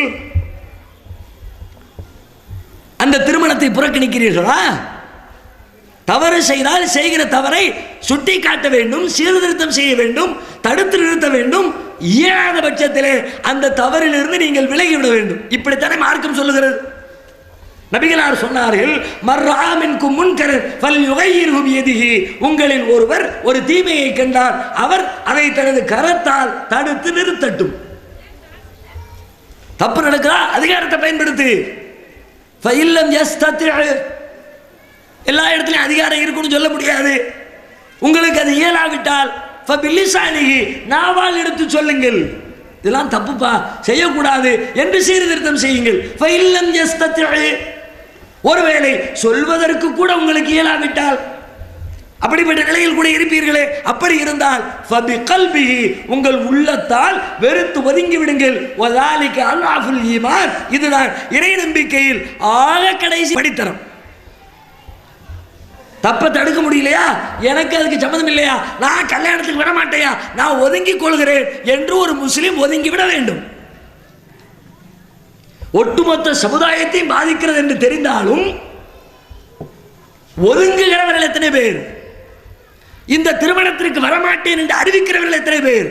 S3: அந்த திருமணத்தை புறக்கணிக்கிறீர்களா தவறு செய்தால் செய்கிற தவறை சுட்டி காட்ட வேண்டும் சீர்திருத்தம் செய்ய வேண்டும் தடுத்து நிறுத்த வேண்டும் இயலாத பட்சத்திலே அந்த தவறிலிருந்து நீங்கள் விலகிவிட வேண்டும் இப்படித்தானே மார்க்கம் சொல்லுகிறது நபிகளார் சொன்னார்கள் மர்ராமின்கு முன்கர் ஃபல் யுகையிரு பியதிஹி உங்களில் ஒருவர் ஒரு தீமையை கண்டால் அவர் அதை தனது கரத்தால் தடுத்து நிறுத்தட்டும் தப்பு நடக்கிறா அதிகாரத்தை பயன்படுத்து ஃபைல்லம் யஸ்தத்தி' எல்லா இடத்துலையும் அதிகாரம் இருக்குன்னு சொல்ல முடியாது உங்களுக்கு அது இயலாவிட்டால் ஃபபில்லிசானிஹி நாவால் எடுத்து சொல்லுங்கள் இதெல்லாம் தப்புப்பா செய்யக்கூடாது என்று சீர்திருத்தம் செய்யுங்கள் ஃபைல்லம் யஸ்தத்தி' ஒருவேளை சொல்வதற்கு கூட உங்களுக்கு இயலாவிட்டால் அப்படிப்பட்ட நிலையில் கூட இருப்பீர்களே அப்படி இருந்தால் ஃபபி கல்பிஹி உங்கள் உள்ளத்தால் வெறுத்து ஒதுங்கி விடுங்கள் வதாலிக அல்லாஃபுல் ஈமான் இதுதான் இறை நம்பிக்கையில் ஆக கடைசி படித்தரம் தப்ப தடுக்க முடியலையா எனக்கு அதுக்கு சம்மந்தம் இல்லையா நான் கல்யாணத்துக்கு விட மாட்டேயா நான் ஒதுங்கி கொள்கிறேன் என்று ஒரு முஸ்லீம் ஒதுங்கி விட வேண்டும் ஒட்டுமொத்த சமுதாயத்தையும் பாதிக்கிறது என்று தெரிந்தாலும் ஒதுங்குகிறவர்கள் எத்தனை பேர் இந்த திருமணத்திற்கு வரமாட்டேன் என்று அறிவிக்கிறவர்கள் எத்தனை பேர்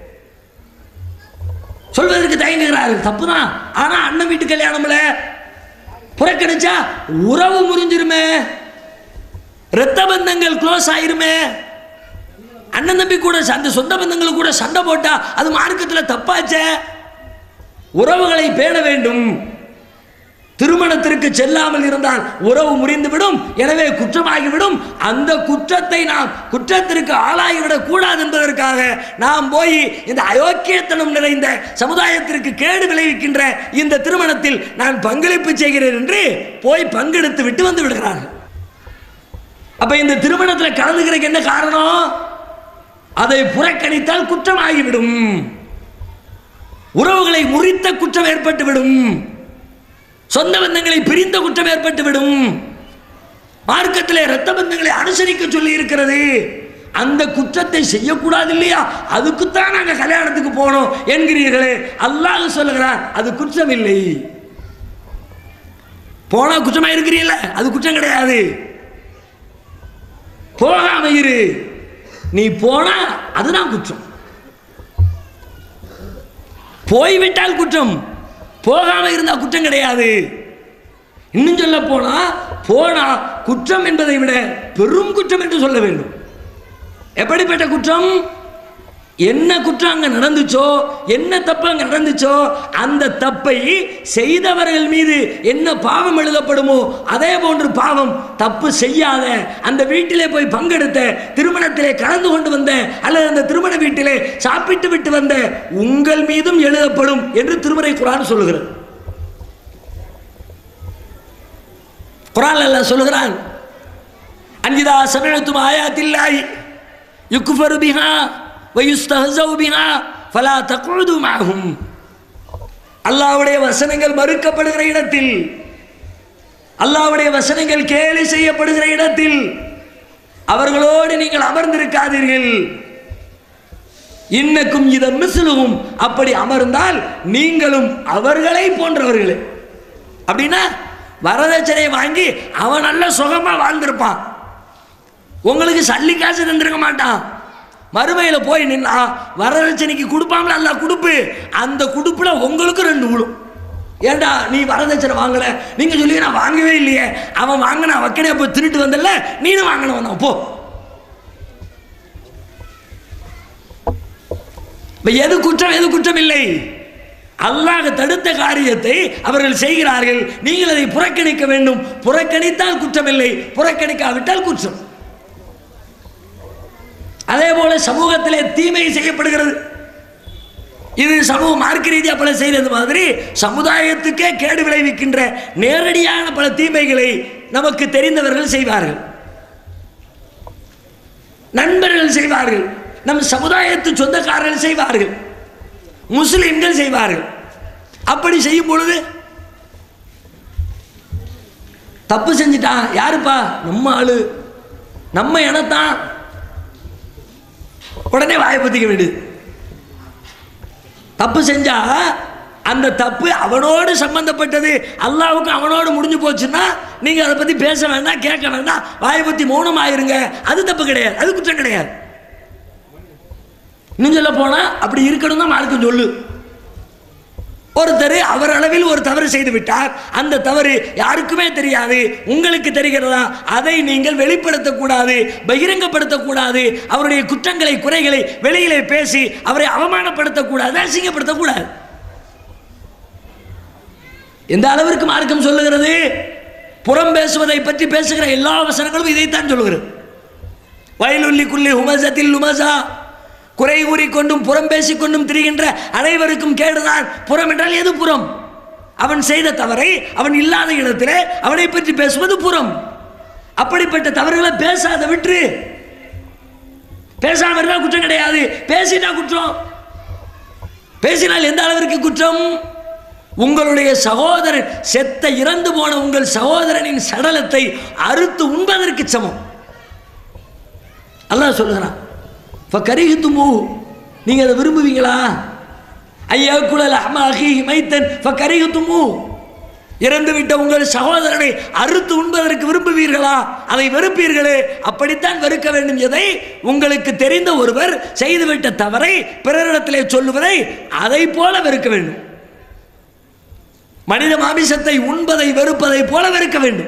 S3: சொல்வதற்கு தயங்குகிறார்கள் தப்புதான் ஆனா அண்ணன் வீட்டு கல்யாணம்ல புறக்கணிச்சா உறவு முறிஞ்சிருமே இரத்த பந்தங்கள் க்ளோஸ் ஆயிருமே அண்ணன் தம்பி கூட அந்த சொந்த பந்தங்கள் கூட சண்டை போட்டா அது மார்க்கத்தில் தப்பாச்சே உறவுகளை பேண வேண்டும் திருமணத்திற்கு செல்லாமல் இருந்தால் உறவு முறிந்துவிடும் எனவே குற்றமாகிவிடும் அந்த குற்றத்தை நாம் குற்றத்திற்கு ஆளாகிவிடக் கூடாது என்பதற்காக நாம் போய் இந்த அயோக்கியத்தனம் நிறைந்த சமுதாயத்திற்கு கேடு விளைவிக்கின்ற இந்த திருமணத்தில் நான் பங்களிப்பு செய்கிறேன் என்று போய் பங்கெடுத்து விட்டு வந்து விடுகிறார்கள் அப்ப இந்த திருமணத்தில் கலந்துக்கிறதுக்கு என்ன காரணம் அதை புறக்கணித்தால் குற்றமாகிவிடும் உறவுகளை முறித்த குற்றம் ஏற்பட்டுவிடும் சொந்த பந்தங்களை பிரிந்த குற்றம் ஏற்பட்டுவிடும் மார்க்கத்திலே இரத்த பந்தங்களை அனுசரிக்க சொல்லி இருக்கிறது அந்த குற்றத்தை செய்யக்கூடாது இல்லையா அதுக்குத்தான் நாங்கள் கல்யாணத்துக்கு போனோம் என்கிறீர்களே அல்லாஹ் சொல்லுகிறார் அது குற்றம் இல்லை போனா குற்றமா இருக்கிறீல்ல அது குற்றம் கிடையாது போகாம இரு நீ போனா அதுதான் குற்றம் போய்விட்டால் குற்றம் போகாம இருந்தா குற்றம் கிடையாது இன்னும் சொல்ல போனா போனா குற்றம் என்பதை விட பெரும் குற்றம் என்று சொல்ல வேண்டும் எப்படிப்பட்ட குற்றம்
S2: என்ன குற்றம் அங்க நடந்துச்சோ என்ன தப்பு அங்க நடந்துச்சோ அந்த தப்பை செய்தவர்கள் மீது என்ன பாவம் எழுதப்படுமோ அதே போன்று பாவம் தப்பு செய்யாத அந்த வீட்டிலே போய் பங்கெடுத்த திருமணத்திலே கலந்து கொண்டு வந்த அல்லது அந்த திருமண வீட்டிலே சாப்பிட்டு விட்டு வந்த உங்கள் மீதும் எழுதப்படும் என்று திருமறை குரான் சொல்லுகிறது குரான் எல்லாம் சொல்லுகிறான் அஞ்சிதா சமயத்தும் ஆயாத்தில்லாய் யுக்குஃபரு பிஹா வயுஸ்தஹஸவு பிஹா ஃபலா தக்உது மஅஹும் அல்லாஹ்வுடைய வசனங்கள் மறுக்கப்படுகிற இடத்தில் அல்லாஹ்வுடைய வசனங்கள் கேலி செய்யப்படுகிற இடத்தில் அவர்களோடு நீங்கள் அமர்ந்திருக்காதீர்கள் இன்னக்கும் இத மிசிலுவும் அப்படி அமர்ந்தால் நீங்களும் அவர்களை போன்றவர்களே அப்படின்னா வரதட்சணையை வாங்கி அவன் நல்ல சுகமா வாழ்ந்திருப்பான் உங்களுக்கு சல்லி காசு தந்திருக்க மாட்டான் மறுமையில போய் நின்னா வரதட்சணைக்கு கொடுப்பாங்களா அல்ல கொடுப்பு அந்த கொடுப்புல உங்களுக்கு ரெண்டு விழும் ஏண்டா நீ வரதட்சணை வாங்கல நீங்க சொல்லி நான் வாங்கவே இல்லையே அவன் வாங்கினா வக்கடையா போய் திருட்டு வந்தல நீனும் வாங்கினவன் தான் போ இப்ப எது குற்றம் எது குற்றம் இல்லை அல்லாஹ் தடுத்த காரியத்தை அவர்கள் செய்கிறார்கள் நீங்கள் அதை புறக்கணிக்க வேண்டும் புறக்கணித்தால் குற்றமில்லை புறக்கணிக்காவிட்டால் குற்றம் அதே போல சமூகத்திலே தீமை செய்யப்படுகிறது இது சமூக மார்க்க ரீதியாக பல செய்கிறது மாதிரி சமுதாயத்துக்கே கேடு விளைவிக்கின்ற நேரடியான பல தீமைகளை நமக்கு தெரிந்தவர்கள் செய்வார்கள் நண்பர்கள் செய்வார்கள் நம் சமுதாயத்து சொந்தக்காரர்கள் செய்வார்கள் முஸ்லிம்கள் செய்வார்கள் அப்படி செய்யும் பொழுது தப்பு செஞ்சிட்டான் யாருப்பா நம்ம ஆளு நம்ம இனத்தான் உடனே வாயை பத்திக்க வேண்டியது தப்பு செஞ்சா அந்த தப்பு அவனோடு சம்பந்தப்பட்டது அல்லாவுக்கு அவனோடு முடிஞ்சு போச்சுன்னா நீங்க அதை பத்தி பேச வேண்டாம் கேட்க வேண்டாம் வாயை பத்தி மௌனம் ஆயிருங்க அது தப்பு கிடையாது அது குற்றம் கிடையாது இன்னும் சொல்ல போனா அப்படி இருக்கணும் தான் மார்க்கம் சொல்லு ஒருத்தர் அவர் அளவில் ஒரு தவறு செய்து விட்டார் அந்த தவறு யாருக்குமே தெரியாது உங்களுக்கு தெரிகிறதா அதை நீங்கள் வெளிப்படுத்தக்கூடாது பகிரங்கப்படுத்தக்கூடாது அவருடைய குற்றங்களை குறைகளை வெளியிலே பேசி அவரை அவமானப்படுத்தக்கூடாது அசிங்கப்படுத்தக்கூடாது எந்த அளவிற்கு மார்க்கம் சொல்லுகிறது புறம் பேசுவதை பற்றி பேசுகிற எல்லா வசனங்களும் இதைத்தான் சொல்லுகிறது வயலுள்ளி குள்ளி ஹுமசத்தில் உமசா குறை கூறிக்கொண்டும் புறம் பேசிக்கொண்டும் திரிகின்ற அனைவருக்கும் கேடுதான் புறம் என்றால் எது புறம் அவன் செய்த தவறை அவன் இல்லாத இடத்திலே அவனை பற்றி பேசுவது புறம் அப்படிப்பட்ட தவறுகளை பேசாத விட்டு பேசாம இருந்தா குற்றம் கிடையாது பேசினா குற்றம் பேசினால் எந்த அளவிற்கு குற்றம் உங்களுடைய சகோதரன் செத்த இறந்து போன உங்கள் சகோதரனின் சடலத்தை அறுத்து உண்பதற்கு சமம் அல்லாஹ் சொல்லுகிறான் இப்போ கரிகுத்துமு நீங்கள் அதை விரும்புவீங்களா ஐயா குழல் அஹ்மாஹி மைத்தன் இப்போ கரிகுத்துமு இறந்து விட்ட உங்கள் சகோதரனை அறுத்து உண்பதற்கு விரும்புவீர்களா அதை வெறுப்பீர்களே அப்படித்தான் வெறுக்க வேண்டும் எதை உங்களுக்கு தெரிந்த ஒருவர் செய்துவிட்ட தவறை பிறரிடத்திலே சொல்லுவதை அதை போல வெறுக்க வேண்டும் மனித மாமிசத்தை உண்பதை வெறுப்பதை போல வெறுக்க வேண்டும்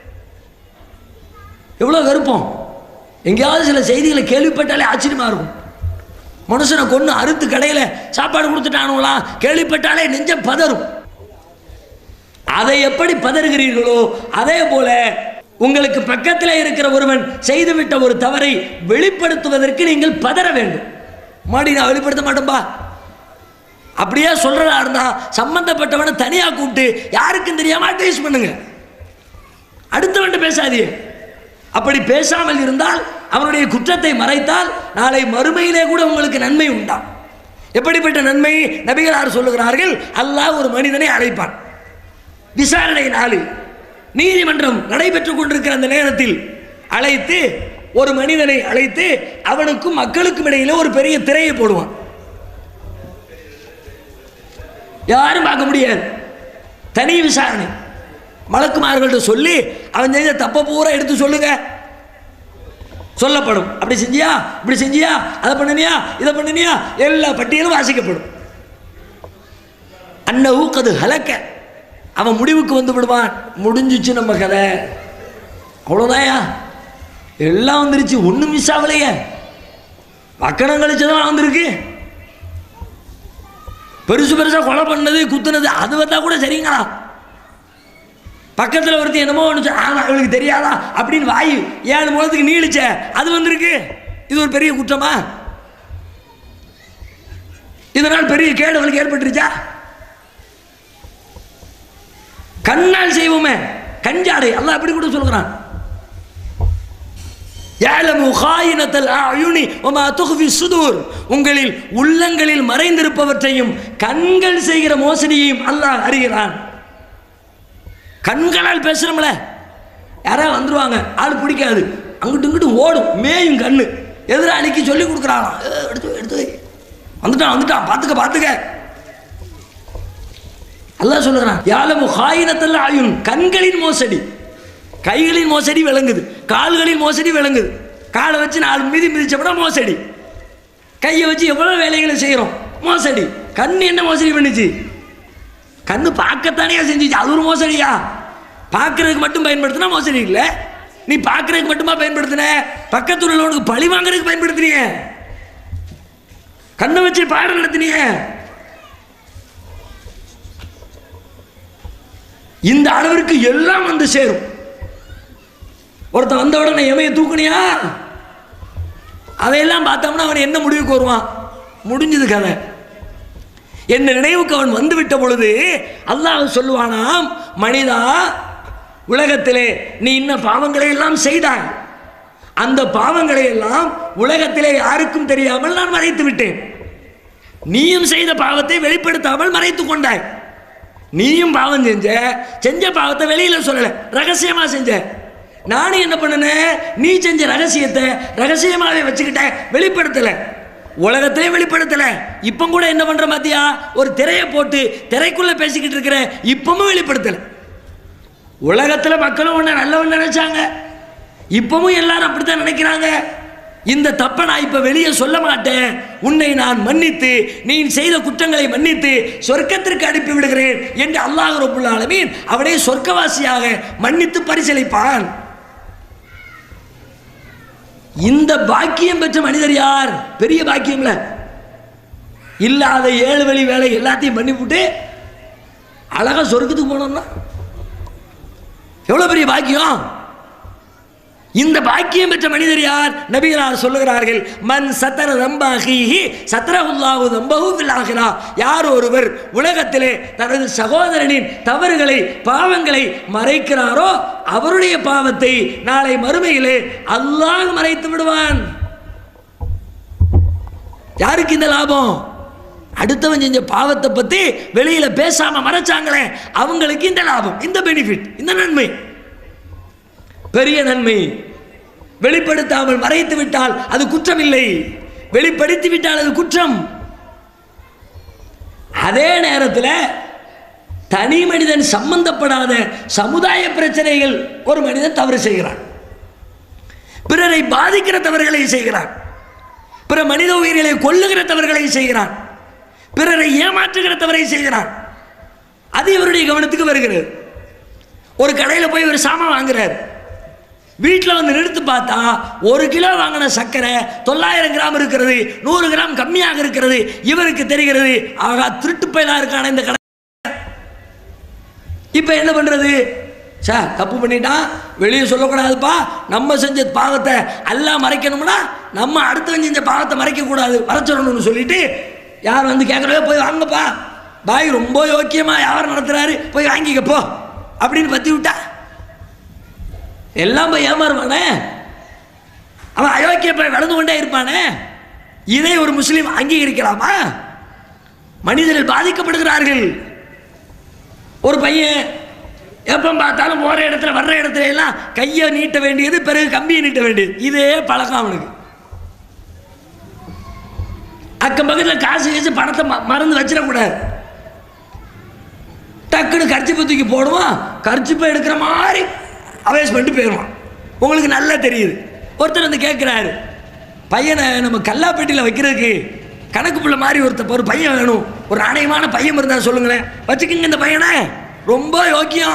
S2: எவ்வளோ வெறுப்போம் எங்கேயாவது சில செய்திகளை கேள்விப்பட்டாலே ஆச்சரியமா இருக்கும் மனுஷனை கொண்டு அறுத்து கடையில் சாப்பாடு கொடுத்துட்டானுங்களா கேள்விப்பட்டாலே நெஞ்சம் பதறும் அதை எப்படி பதறுகிறீர்களோ அதே போல உங்களுக்கு பக்கத்தில் இருக்கிற ஒருவன் செய்துவிட்ட ஒரு தவறை வெளிப்படுத்துவதற்கு நீங்கள் பதற வேண்டும் மாடி நான் வெளிப்படுத்த மாட்டேன்பா அப்படியே சொல்றதா இருந்தா சம்பந்தப்பட்டவனை தனியா கூப்பிட்டு யாருக்கும் தெரியாம அட்வைஸ் பண்ணுங்க அடுத்தவன்ட்டு பேசாதீங்க அப்படி பேசாமல் இருந்தால் அவனுடைய குற்றத்தை மறைத்தால் நாளை மறுமையிலே கூட உங்களுக்கு நன்மை உண்டாம் எப்படிப்பட்ட நன்மை நபிகளார் சொல்லுகிறார்கள் அல்லாஹ் ஒரு மனிதனை அழைப்பான் விசாரணை நாளில் நீதிமன்றம் நடைபெற்றுக் கொண்டிருக்கிற அந்த நேரத்தில் அழைத்து ஒரு மனிதனை அழைத்து அவனுக்கும் மக்களுக்கும் இடையில ஒரு பெரிய திரையை போடுவான் யாரும் பார்க்க முடியாது தனி விசாரணை மலக்குமார்கள்ட்ட சொல்லி அவன் செஞ்ச தப்ப பூரா எடுத்து சொல்லுங்க சொல்லப்படும் அப்படி செஞ்சியா இப்படி செஞ்சியா அதை பண்ணினியா இதை பண்ணினியா எல்லா பட்டியலும் வாசிக்கப்படும் அன்ன ஊக்கது ஹலக்க அவன் முடிவுக்கு வந்து விடுவான் முடிஞ்சிச்சு நம்ம கதை அவ்வளோதாயா எல்லாம் வந்துருச்சு ஒன்றும் மிஸ் ஆகலையே வக்கணம் கழிச்சதெல்லாம் வந்திருக்கு பெருசு பெருசாக கொலை பண்ணது குத்துனது அது வந்தா கூட சரிங்களா பக்கத்தில் ஒருத்தர் என்னமோ ஒன்று ஆனா அவளுக்கு தெரியாதா அப்படின்னு வாய் ஏழு முகத்துக்கு நீளிச்ச அது வந்திருக்கு இது ஒரு பெரிய குற்றமா இதனால் பெரிய கேடு அவளுக்கு ஏற்பட்டுருச்சா கண்ணால் செய்வோமே கஞ்சாடை அல்லாஹ் அப்படி கூட சொல்கிறான் يعلم خائنة الأعين وما تخفي الصدور உங்களில் உள்ளங்களில் மறைந்திருப்பவற்றையும் கண்கள் செய்கிற மோசடியையும் அல்லாஹ் அறிகிறான் கண்களால் பேசுறோம்ல யாராவது வந்துருவாங்க ஆள் பிடிக்காது அங்கிட்டு இங்கிட்டு ஓடும் மேயும் கண்ணு எதிராளிக்கு சொல்லி கொடுக்குறாங்களாம் "ஏ, எடுத்து வை, எடுத்து வை. வந்துட்டான் வந்துட்டான் பார்த்துக்க பார்த்துக்க அல்லாஹ் சொல்லுறான் யாலமு ஹாயினத்தல்ல ஆயுன் கண்களின் மோசடி கைகளின் மோசடி விளங்குது கால்களின் மோசடி விளங்குது காலை வச்சு நாலு மிதி மிதிச்சப்பட மோசடி கையை வச்சு எவ்வளோ வேலைகளை செய்கிறோம் மோசடி கண் என்ன மோசடி பண்ணுச்சு கண்ணு பார்க்கத்தானே செஞ்சுச்சு அது ஒரு மோசடியா பார்க்கறதுக்கு மட்டும் பயன்படுத்தினா மோசடி இல்லை நீ பார்க்கறதுக்கு மட்டுமா பயன்படுத்தின பக்கத்துல உள்ளவனுக்கு பழி வாங்குறதுக்கு பயன்படுத்தினிய கண்ணை வச்சு பாடம் நடத்தினிய இந்த அளவிற்கு எல்லாம் வந்து சேரும் ஒருத்தன் வந்த உடனே எமைய தூக்குனியா அதையெல்லாம் பார்த்தோம்னா அவன் என்ன முடிவுக்கு வருவான் முடிஞ்சது கதை என்ன நினைவுக்கு அவன் வந்து விட்ட பொழுது அல்லாஹ் சொல்லுவானாம் மனிதா உலகத்திலே நீ இன்ன பாவங்களை எல்லாம் செய்தாய் அந்த பாவங்களை எல்லாம் உலகத்திலே யாருக்கும் தெரியாமல் நான் மறைத்து விட்டேன் நீயும் செய்த பாவத்தை வெளிப்படுத்தாமல் மறைத்து கொண்டாய் நீயும் பாவம் செஞ்ச செஞ்ச பாவத்தை வெளியில சொல்லல ரகசியமா செஞ்ச நானும் என்ன பண்ணுனேன் நீ செஞ்ச ரகசியத்தை ரகசியமாவே வச்சுக்கிட்ட வெளிப்படுத்தல உலகத்திலே வெளிப்படுத்தல இப்போ கூட என்ன பண்ற பாத்தியா ஒரு திரையை போட்டு திரைக்குள்ள பேசிக்கிட்டு இருக்கிற இப்பவும் வெளிப்படுத்தல உலகத்துல மக்களும் உன்னை நல்லவன் நினைச்சாங்க இப்பவும் எல்லாரும் அப்படித்தான் நினைக்கிறாங்க இந்த தப்பை நான் இப்ப வெளியே சொல்ல மாட்டேன் உன்னை நான் மன்னித்து நீ செய்த குற்றங்களை மன்னித்து சொர்க்கத்திற்கு அனுப்பி விடுகிறேன் என்று அல்லாஹ் ரபுல் ஆலமீன் அவனை சொர்க்கவாசியாக மன்னித்து பரிசளிப்பான் இந்த பாக்கியம் பெற்ற மனிதர் யார் பெரிய பாக்கியம்ல இல்லாத ஏழு வழி வேலை எல்லாத்தையும் பண்ணிவிட்டு அழகா சொர்க்கத்துக்கு போனோம்னா எவ்வளவு பெரிய பாக்கியம் இந்த பாக்கியம் பெற்ற மனிதர் யார் நபிகளார் சொல்லுகிறார்கள் மன் சத்தர தம்பாஹிஹி சத்தரஹுல்லாஹு தம்பஹு ஃபில் ஆகிரா யார் ஒருவர் உலகத்திலே தனது சகோதரனின் தவறுகளை பாவங்களை மறைக்கிறாரோ அவருடைய பாவத்தை நாளை மறுமையிலே அல்லாஹ் மறைத்து விடுவான் யாருக்கு இந்த லாபம் அடுத்தவன் செஞ்ச பாவத்தை பத்தி வெளியில பேசாம மறைச்சாங்களே அவங்களுக்கு இந்த லாபம் இந்த பெனிஃபிட் இந்த நன்மை பெரிய நன்மை வெளிப்படுத்தாமல் மறைத்து விட்டால் அது குற்றம் இல்லை வெளிப்படுத்தி விட்டால் அது குற்றம் அதே நேரத்தில் தனி மனிதன் சம்பந்தப்படாத சமுதாய பிரச்சனைகள் ஒரு மனிதன் தவறு செய்கிறான் பிறரை பாதிக்கிற தவறுகளை செய்கிறான் பிற மனித உயிர்களை கொல்லுகிற தவறுகளை செய்கிறான் பிறரை ஏமாற்றுகிற தவறை செய்கிறான் அது இவருடைய கவனத்துக்கு வருகிறது ஒரு கடையில் போய் ஒரு சாமான் வாங்குறாரு வீட்டில் வந்து நிறுத்து பார்த்தா ஒரு கிலோ வாங்கின சர்க்கரை தொள்ளாயிரம் கிராம் இருக்கிறது நூறு கிராம் கம்மியாக இருக்கிறது இவருக்கு தெரிகிறது ஆகா திருட்டு பயிலா இருக்கான இந்த கடை இப்போ என்ன பண்ணுறது சார் தப்பு பண்ணிட்டான் வெளியே சொல்லக்கூடாதுப்பா நம்ம செஞ்ச பாவத்தை எல்லாம் மறைக்கணும்னா நம்ம அடுத்தவன் செஞ்ச பாவத்தை மறைக்கக்கூடாது மறைச்சிடணும்னு சொல்லிட்டு யார் வந்து கேட்குறவே போய் வாங்கப்பா பாய் ரொம்ப யோக்கியமாக யார் நடத்துகிறாரு போய் வாங்கிக்க போ அப்படின்னு பற்றி விட்டா எல்லாம் போய் ஏமாறுவானே அவன் அயோக்கிய போய் வளர்ந்து கொண்டே இருப்பானே இதை ஒரு முஸ்லீம் அங்கீகரிக்கலாமா மனிதர்கள் பாதிக்கப்படுகிறார்கள் ஒரு பையன் எப்போ பார்த்தாலும் போகிற இடத்துல வர்ற இடத்துல எல்லாம் கையை நீட்ட வேண்டியது பிறகு கம்பியை நீட்ட வேண்டியது இதே பழக்கம் அவனுக்கு அக்கம் பக்கத்தில் காசு வச்சு பணத்தை ம- மறந்து வச்சிடக்கூடாது டக்குன்னு கர்ச்சிப்பை தூக்கி போடுவான் கர்ச்சிப்பை எடுக்கிற மாதிரி அவேஸ் பண்ணிட்டு போயிடுவான் உங்களுக்கு நல்லா தெரியுது ஒருத்தர் வந்து கேட்குறாரு பையனை நம்ம கல்லாப்பேட்டியில் வைக்கிறதுக்கு கணக்கு புள்ள மாதிரி ஒருத்தர் ஒரு பையன் வேணும் ஒரு நாணயமான பையன் இருந்தால் சொல்லுங்களேன் வச்சுக்கோங்க இந்த பையனை ரொம்ப யோக்கியம்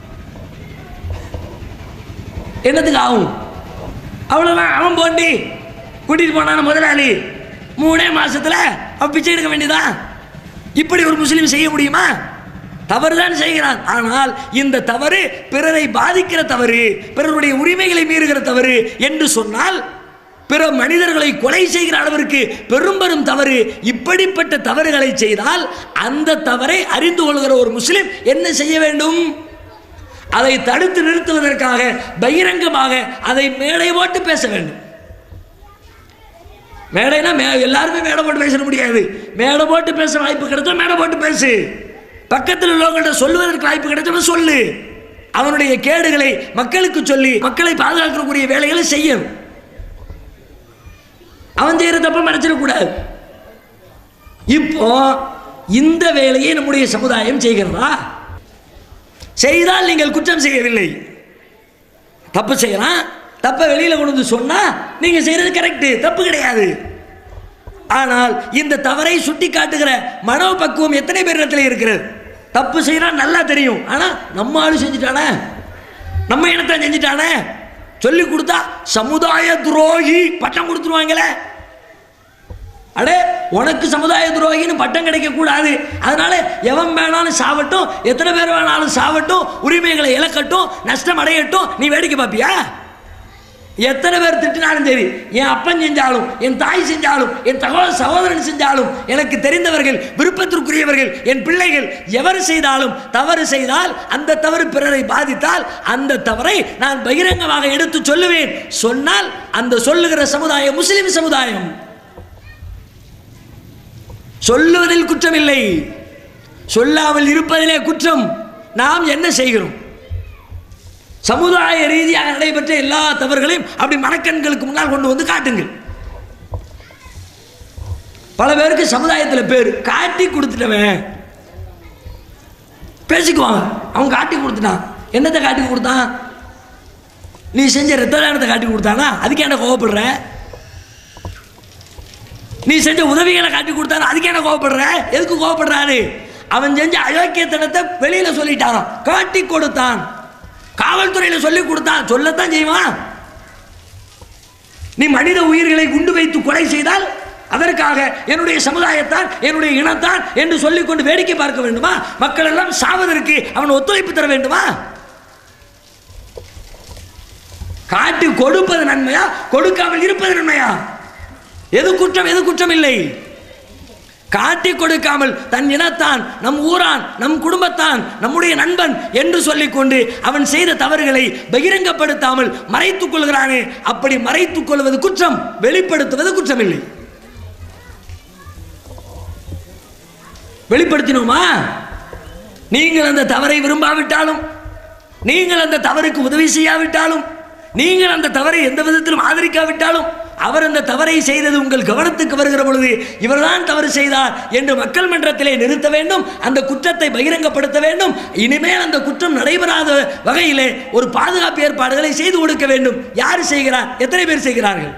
S2: என்னத்துக்கு ஆகும் அவ்வளோதான் அவன் போண்டி கூட்டிகிட்டு போனான முதலாளி மூணே மாசத்துல அவன் பிச்சை எடுக்க வேண்டியதான்
S3: இப்படி ஒரு முஸ்லீம் செய்ய முடியுமா தவறுதான் செய்கிறான் ஆனால் இந்த தவறு பிறரை பாதிக்கிற தவறு பிறருடைய உரிமைகளை மீறுகிற தவறு என்று சொன்னால் பிற மனிதர்களை கொலை செய்கிற அளவிற்கு பெரும் பெரும் தவறு இப்படிப்பட்ட தவறுகளை செய்தால் அந்த தவறை அறிந்து கொள்கிற ஒரு முஸ்லிம் என்ன செய்ய வேண்டும் அதை தடுத்து நிறுத்துவதற்காக பகிரங்கமாக அதை மேடை போட்டு பேச வேண்டும் மேடைனா மே எல்லாருமே மேடை போட்டு பேச முடியாது மேடை போட்டு பேச வாய்ப்பு கிடைச்சா மேடை போட்டு பேசு பக்கத்தில் உள்ளவங்கள்ட்ட சொல்லுவதற்கு வாய்ப்பு கிடைச்சா சொல்லு அவனுடைய கேடுகளை மக்களுக்கு சொல்லி மக்களை பாதுகாக்கக்கூடிய வேலைகளை செய்யணும் அவன் செய்யற தப்ப மறைச்சிடக்கூடாது இப்போ இந்த வேலையை நம்முடைய சமுதாயம் செய்கிறதா செய்தால் நீங்கள் குற்றம் செய்யவில்லை தப்பு செய்யலாம் தப்பை வெளியில கொண்டு வந்து சொன்னா நீங்க செய்யறது கரெக்ட் தப்பு கிடையாது ஆனால் இந்த தவறை சுட்டி காட்டுகிற மனோபக்குவம் எத்தனை பேரிடத்துல இருக்கிறது தப்பு செய்யறான் நல்லா தெரியும் ஆனா நம்ம ஆளு செஞ்சுட்டானே நம்ம இனத்தை செஞ்சுட்டானே சொல்லி கொடுத்தா சமுதாய துரோகி பட்டம் கொடுத்துருவாங்களே அடே உனக்கு சமுதாய துரோகின்னு பட்டம் கிடைக்க கூடாது அதனால எவன் வேணாலும் சாவட்டும் எத்தனை பேர் வேணாலும் சாவட்டும் உரிமைகளை இழக்கட்டும் நஷ்டம் அடையட்டும் நீ வேடிக்கை பார்ப்பியா எத்தனை பேர் திட்டினாலும் சரி என் அப்பன் செஞ்சாலும் என் தாய் செஞ்சாலும் என் தகவல் சகோதரன் செஞ்சாலும் எனக்கு தெரிந்தவர்கள் விருப்பத்திற்குரியவர்கள் என் பிள்ளைகள் எவர் செய்தாலும் தவறு செய்தால் அந்த தவறு பிறரை பாதித்தால் அந்த தவறை நான் பகிரங்கமாக எடுத்து சொல்லுவேன் சொன்னால் அந்த சொல்லுகிற சமுதாயம் முஸ்லிம் சமுதாயம் சொல்லுவதில் குற்றமில்லை சொல்லாமல் இருப்பதிலே குற்றம் நாம் என்ன செய்கிறோம் சமுதாய ரீதியாக நடைபெற்ற எல்லா தவறுகளையும் அப்படி மனக்கண்களுக்கு முன்னால் கொண்டு வந்து காட்டுங்கள் பல பேருக்கு சமுதாயத்தில் பேர் காட்டி கொடுத்துட்டவன் பேசிக்குவாங்க அவன் காட்டி கொடுத்துட்டான் என்னத்தை காட்டி கொடுத்தான் நீ செஞ்ச ரத்த தானத்தை காட்டி கொடுத்தானா அதுக்கு என்ன கோவப்படுற நீ செஞ்ச உதவிகளை காட்டி கொடுத்தானா அதுக்கு என்ன கோவப்படுற எதுக்கு கோவப்படுறாரு அவன் செஞ்ச அயோக்கியத்தனத்தை வெளியில சொல்லிட்டாராம் காட்டி கொடுத்தான் காவல்துறையில் சொல்லி கொடுத்தான் சொல்லத்தான் செய்வான் நீ மனித உயிர்களை குண்டு வைத்து கொலை செய்தால் அதற்காக என்னுடைய சமுதாயத்தான் என்னுடைய இனத்தான் என்று சொல்லிக்கொண்டு வேடிக்கை பார்க்க வேண்டுமா மக்கள் எல்லாம் சாவதற்கு அவன் ஒத்துழைப்பு தர வேண்டுமா காட்டி கொடுப்பது நன்மையா கொடுக்காமல் இருப்பது நன்மையா எது குற்றம் எது குற்றம் இல்லை காட்டி கொடுக்காமல் தன் இனத்தான் நம் ஊரான் நம் குடும்பத்தான் நம்முடைய நண்பன் என்று சொல்லிக்கொண்டு அவன் செய்த தவறுகளை பகிரங்கப்படுத்தாமல் மறைத்துக் கொள்கிறானே அப்படி மறைத்துக் கொள்வது குற்றம் வெளிப்படுத்துவது குற்றம் இல்லை வெளிப்படுத்தினோமா நீங்கள் அந்த தவறை விரும்பாவிட்டாலும் நீங்கள் அந்த தவறுக்கு உதவி செய்யாவிட்டாலும் நீங்கள் அந்த தவறை எந்த விதத்திலும் ஆதரிக்காவிட்டாலும் அவர் அந்த தவறை செய்தது உங்கள் கவனத்துக்கு வருகிற பொழுது இவர்தான் தவறு செய்தார் என்று மக்கள் மன்றத்திலே நிறுத்த வேண்டும் அந்த குற்றத்தை பகிரங்கப்படுத்த வேண்டும் இனிமேல் அந்த குற்றம் நடைபெறாத வகையிலே ஒரு பாதுகாப்பு ஏற்பாடுகளை செய்து கொடுக்க வேண்டும் யார் செய்கிறார் எத்தனை பேர் செய்கிறார்கள்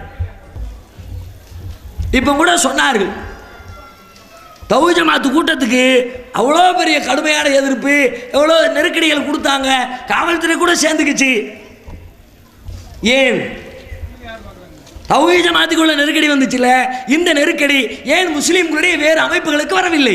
S3: இப்போ கூட சொன்னார்கள் தௌ ஜமாத்து கூட்டத்துக்கு அவ்வளோ பெரிய கடுமையான எதிர்ப்பு எவ்வளோ நெருக்கடிகள் கொடுத்தாங்க காவல்துறை கூட சேர்ந்துக்குச்சு ஏன் தௌஹீ ஜமாத்துக்குள்ள நெருக்கடி வந்துச்சுல இந்த நெருக்கடி ஏன் முஸ்லீம்களுடைய வேறு அமைப்புகளுக்கு வரவில்லை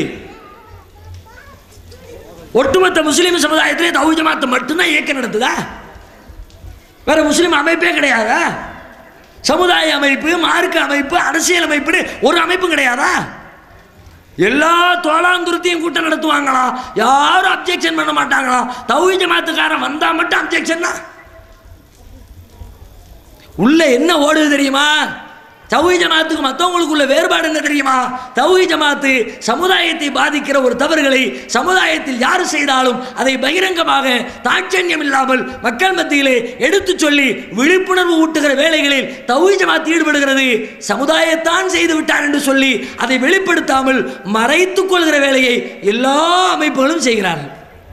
S3: ஒட்டுமொத்த முஸ்லீம் சமுதாயத்திலே தௌஹீ ஜமாத்து மட்டும்தான் இயக்கம் நடத்துதா வேற முஸ்லீம் அமைப்பே கிடையாதா சமுதாய அமைப்பு மார்க்க அமைப்பு அரசியல் அமைப்பு ஒரு அமைப்பும் கிடையாதா எல்லா தோளாந்துருத்தையும் கூட்டம் நடத்துவாங்களாம் யாரும் அப்ஜெக்ஷன் பண்ண மாட்டாங்களாம் தௌஹீ ஜமாத்துக்காரன் வந்தா மட்டும் அப்ஜெக்ஷன் தான் உள்ள என்ன ஓடுது தெரியுமா தௌஹி ஜமாத்துக்கு மற்றவங்களுக்குள்ள வேறுபாடு என்ன தெரியுமா தௌஹி ஜமாத்து சமுதாயத்தை பாதிக்கிற ஒரு தவறுகளை சமுதாயத்தில் யார் செய்தாலும் அதை பகிரங்கமாக தாட்சண்யம் இல்லாமல் மக்கள் மத்தியிலே எடுத்து சொல்லி விழிப்புணர்வு ஊட்டுகிற வேலைகளில் தௌஹி ஜமாத் ஈடுபடுகிறது சமுதாயத்தான் செய்து விட்டார் என்று சொல்லி அதை வெளிப்படுத்தாமல் மறைத்துக் கொள்கிற வேலையை எல்லா அமைப்புகளும் செய்கிறார்கள்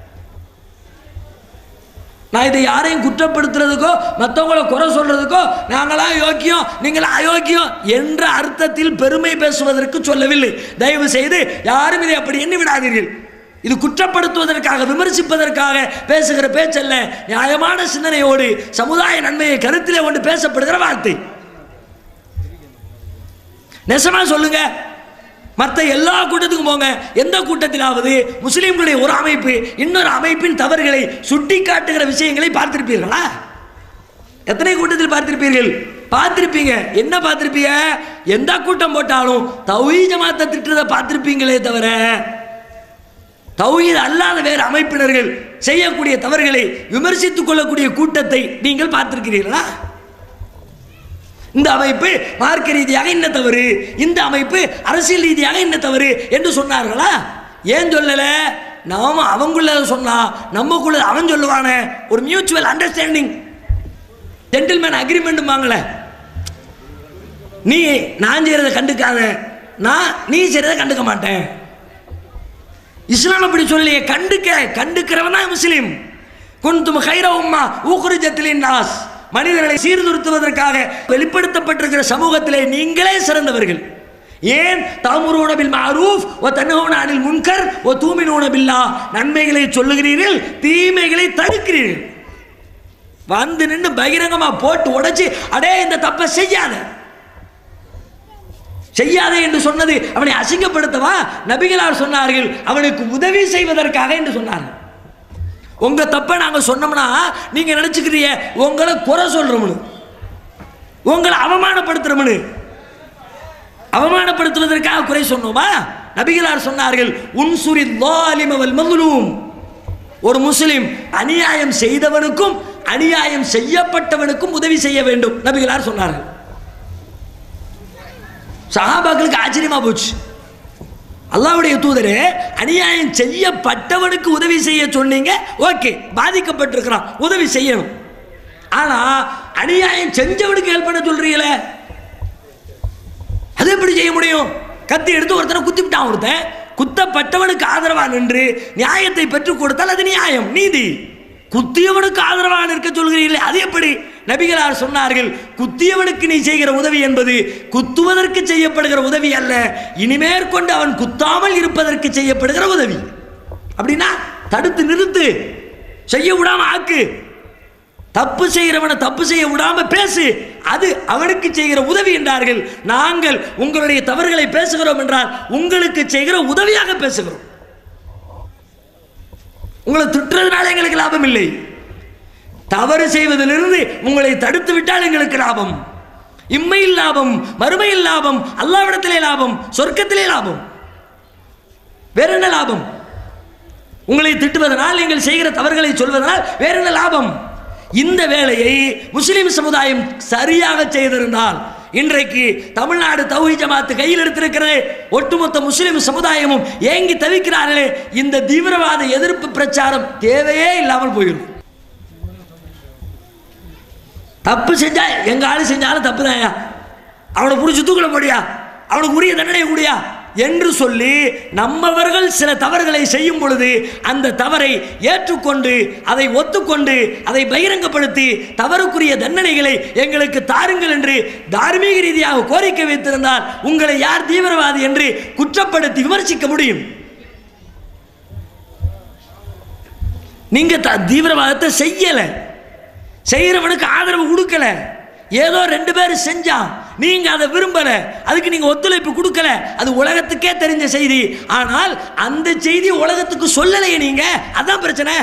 S3: நான் இதை யாரையும் குற்றப்படுத்துறதுக்கோ மற்றவங்கள குறை சொல்றதுக்கோ நாங்களா யோக்கியம் நீங்களா அயோக்கியம் என்ற அர்த்தத்தில் பெருமை பேசுவதற்கு சொல்லவில்லை தயவு செய்து யாரும் இதை அப்படி எண்ணி விடாதீர்கள் இது குற்றப்படுத்துவதற்காக விமர்சிப்பதற்காக பேசுகிற பேச்சல்ல நியாயமான சிந்தனையோடு சமுதாய நன்மையை கருத்திலே கொண்டு பேசப்படுகிற வார்த்தை நெசமா சொல்லுங்க மற்ற எல்லா கூட்டத்துக்கும் போங்க எந்த கூட்டத்திலாவது முஸ்லிம்களுடைய ஒரு அமைப்பு இன்னொரு அமைப்பின் தவறுகளை சுட்டி காட்டுகிற விஷயங்களை பார்த்திருப்பீர்களா எத்தனை கூட்டத்தில் பார்த்திருப்பீர்கள் பார்த்திருப்பீங்க என்ன பார்த்திருப்பீங்க எந்த கூட்டம் போட்டாலும் தௌஹீ ஜமாத்தை திட்டுறதை பார்த்திருப்பீங்களே தவிர தௌஹீத் அல்லாத வேறு அமைப்பினர்கள் செய்யக்கூடிய தவறுகளை விமர்சித்துக் கொள்ளக்கூடிய கூட்டத்தை நீங்கள் பார்த்திருக்கிறீர்களா இந்த அமைப்பு மார்க்க ரீதியாக என்ன தவறு இந்த அமைப்பு அரசியல் ரீதியாக என்ன தவறு என்று சொன்னார்களா ஏன் சொல்லல நாம அவங்குள்ள சொன்னா நம்மக்குள்ள அவன் சொல்லுவானே ஒரு மியூச்சுவல் அண்டர்ஸ்டாண்டிங் ஜென்டில்மேன் அக்ரிமெண்ட் வாங்கல நீ நான் செய்யறதை கண்டுக்காத நான் நீ செய்யறதை கண்டுக்க மாட்டேன் இஸ்லாம் அப்படி சொல்லி கண்டுக்க கண்டுக்கிறவன் தான் முஸ்லீம் குந்தும் ஹைர உம்மா ஊக்குரிஜத்திலின் நாஸ் மனிதர்களை சீர்திருத்துவதற்காக வெளிப்படுத்தப்பட்டிருக்கிற சமூகத்திலே நீங்களே சிறந்தவர்கள் ஏன் தாமுருன பில் மாரூஃப் ஓ தன்னுன அனில் முன்கர் ஓ தூமினூன பில்லா நன்மைகளை சொல்லுகிறீர்கள் தீமைகளை தடுக்கிறீர்கள் வந்து நின்று பகிரங்கமா போட்டு உடைச்சு அடே இந்த தப்பை செய்யாத செய்யாதே என்று சொன்னது அவனை அசிங்கப்படுத்தவா நபிகளார் சொன்னார்கள் அவனுக்கு உதவி செய்வதற்காக என்று சொன்னார்கள் உங்க தப்பை நாங்க சொன்னோம்னா நீங்க நினைச்சுக்கிறீங்க உங்களை குறை சொல்றோம்னு உங்களை அவமானப்படுத்துறோம்னு அவமானப்படுத்துவதற்காக குறை சொன்னோமா நபிகளார் சொன்னார்கள் உன்சுரி லாலிமவல் மதுலூம் ஒரு முஸ்லிம் அநியாயம் செய்தவனுக்கும் அநியாயம் செய்யப்பட்டவனுக்கும் உதவி செய்ய வேண்டும் நபிகளார் சொன்னார்கள் சஹாபாக்களுக்கு ஆச்சரியமா போச்சு அல்லாவுடைய தூதரே அநியாயம் செய்யப்பட்டவனுக்கு உதவி செய்ய சொன்னீங்க ஓகே பாதிக்கப்பட்டிருக்கிறான் உதவி செய்யணும் ஆனா அநியாயம் செஞ்சவனுக்கு ஹெல்ப் பண்ண சொல்றீங்களே அது எப்படி செய்ய முடியும் கத்தி எடுத்து ஒருத்தனை குத்திவிட்டான் ஒருத்தன் குத்தப்பட்டவனுக்கு ஆதரவா நின்று நியாயத்தை பெற்றுக் கொடுத்தால் அது நியாயம் நீதி குத்தியவனுக்கு ஆதரவாக நிற்க சொல்கிறீர்களே அது எப்படி நபிகளார் சொன்னார்கள் குத்தியவனுக்கு நீ செய்கிற உதவி என்பது குத்துவதற்கு செய்யப்படுகிற உதவி அல்ல இனிமேற்கொண்டு அவன் குத்தாமல் இருப்பதற்கு செய்யப்படுகிற உதவி அப்படின்னா தடுத்து நிறுத்து செய்ய விடாம ஆக்கு தப்பு செய்கிறவனை தப்பு செய்ய விடாம பேசு அது அவனுக்கு செய்கிற உதவி என்றார்கள் நாங்கள் உங்களுடைய தவறுகளை பேசுகிறோம் என்றால் உங்களுக்கு செய்கிற உதவியாக பேசுகிறோம் உங்களை திட்டுறதுனால எங்களுக்கு லாபம் இல்லை தவறு செய்வதிலிருந்து உங்களை தடுத்து விட்டால் எங்களுக்கு லாபம் இம்மையில் லாபம் மறுமையில் லாபம் அல்லாவிடத்திலே லாபம் சொர்க்கத்திலே லாபம் வேற என்ன லாபம் உங்களை திட்டுவதனால் நீங்கள் செய்கிற தவறுகளை சொல்வதனால் வேற என்ன லாபம் இந்த வேலையை முஸ்லிம் சமுதாயம் சரியாக செய்திருந்தால் இன்றைக்கு தமிழ்நாடு தௌஹி ஜமாத்து கையில் எடுத்திருக்கிறது ஒட்டுமொத்த முஸ்லிம் சமுதாயமும் ஏங்கி தவிக்கிறார்களே இந்த தீவிரவாத எதிர்ப்பு பிரச்சாரம் தேவையே இல்லாமல் போயிடும் தப்பு செஞ்சா எங்க ஆளு செஞ்சாலும் தப்பு தான் அவனை பிடிச்சி தூக்கில போடியா அவனுக்கு உரிய தண்டனை கூடியா என்று சொல்லி நம்மவர்கள் சில தவறுகளை செய்யும் பொழுது அந்த தவறை ஏற்றுக்கொண்டு அதை ஒத்துக்கொண்டு அதை பகிரங்கப்படுத்தி தவறுக்குரிய தண்டனைகளை எங்களுக்கு தாருங்கள் என்று தார்மீக ரீதியாக கோரிக்கை வைத்திருந்தால் உங்களை யார் தீவிரவாதி என்று குற்றப்படுத்தி விமர்சிக்க முடியும் நீங்க த- தீவிரவாதத்தை செய்யல செய்யறவனுக்கு ஆதரவு கொடுக்கல ஏதோ ரெண்டு பேர் செஞ்சான் நீங்க அதை விரும்பல அதுக்கு நீங்க ஒத்துழைப்பு கொடுக்கல அது உலகத்துக்கே தெரிஞ்ச செய்தி ஆனால் அந்த செய்தி உலகத்துக்கு சொல்லலையே நீங்க அதான் பிரச்சனை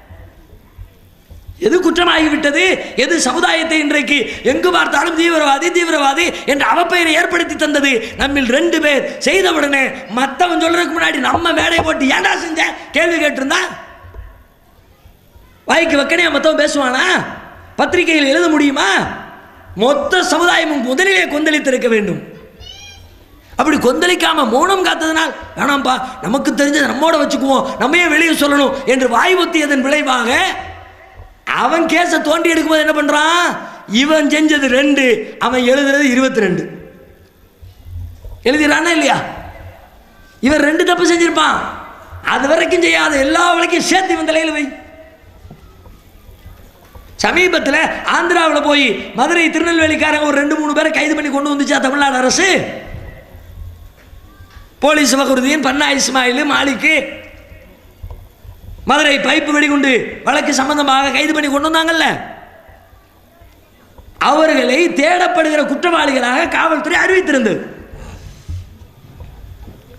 S3: எது குற்றமாகிவிட்டது எது சமுதாயத்தை இன்றைக்கு எங்கு பார்த்தாலும் தீவிரவாதி தீவிரவாதி என்ற அவப்பெயரை ஏற்படுத்தி தந்தது நம்மில் ரெண்டு பேர் செய்தவுடனே மற்றவன் சொல்றதுக்கு முன்னாடி நம்ம வேலையை போட்டு ஏன்டா செஞ்ச கேள்வி கேட்டிருந்தா வாய்க்கு வக்கனையா மொத்தம் பேசுவானா பத்திரிகையில் எழுத முடியுமா மொத்த சமுதாயமும் முதலிலே கொந்தளித்திருக்க வேண்டும் அப்படி கொந்தளிக்காம மௌனம் காத்ததனால் வேணாம்ப்பா நமக்கு தெரிஞ்சதை நம்மோட வச்சுக்குவோம் நம்மையே வெளியே சொல்லணும் என்று வாய் ஒத்தியதன் விளைவாக அவன் கேஸை தோண்டி எடுக்கும்போது என்ன பண்றான் இவன் செஞ்சது ரெண்டு அவன் எழுதுறது இருபத்தி ரெண்டு எழுதிறானா இல்லையா இவன் ரெண்டு தப்பு செஞ்சிருப்பான் அது வரைக்கும் செய்யாத எல்லா வரைக்கும் சேர்த்து இவன் தலையில் வை சமீபத்தில் ஆந்திராவில் போய் மதுரை திருநெல்வேலிக்காரங்க ஒரு ரெண்டு மூணு பேரை கைது பண்ணி கொண்டு வந்துச்சா தமிழ்நாடு அரசு போலீஸ் வகுருதீன் பன்னா இஸ்மாயில் மாலிக்கு மதுரை பைப்பு வெடிகுண்டு வழக்கு சம்பந்தமாக கைது பண்ணி கொண்டு வந்தாங்கல்ல அவர்களை தேடப்படுகிற குற்றவாளிகளாக காவல்துறை அறிவித்திருந்தது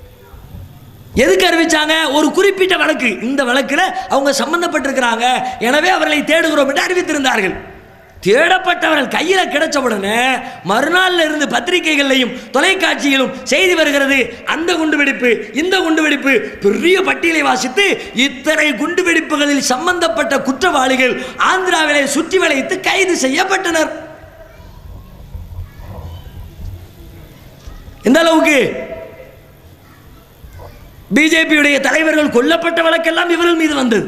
S3: எதுக்கு அறிவிச்சாங்க ஒரு குறிப்பிட்ட வழக்கு இந்த வழக்கில் அவங்க சம்பந்தப்பட்டிருக்கிறாங்க எனவே அவர்களை தேடுகிறோம் என்று அறிவித்திருந்தார்கள் தேடப்பட்டவர்கள் கையில் கிடைச்ச உடனே மறுநாள்ல இருந்து பத்திரிகைகள்லையும் தொலைக்காட்சியிலும் செய்தி வருகிறது அந்த குண்டுவெடிப்பு இந்த குண்டுவெடிப்பு பெரிய பட்டியலை வாசித்து இத்தனை குண்டுவெடிப்புகளில் சம்பந்தப்பட்ட குற்றவாளிகள் ஆந்திராவிலே சுற்றி வளைத்து கைது செய்யப்பட்டனர் எந்த அளவுக்கு பிஜேபியுடைய தலைவர்கள் கொல்லப்பட்ட வழக்கெல்லாம் இவர்கள் மீது வந்தது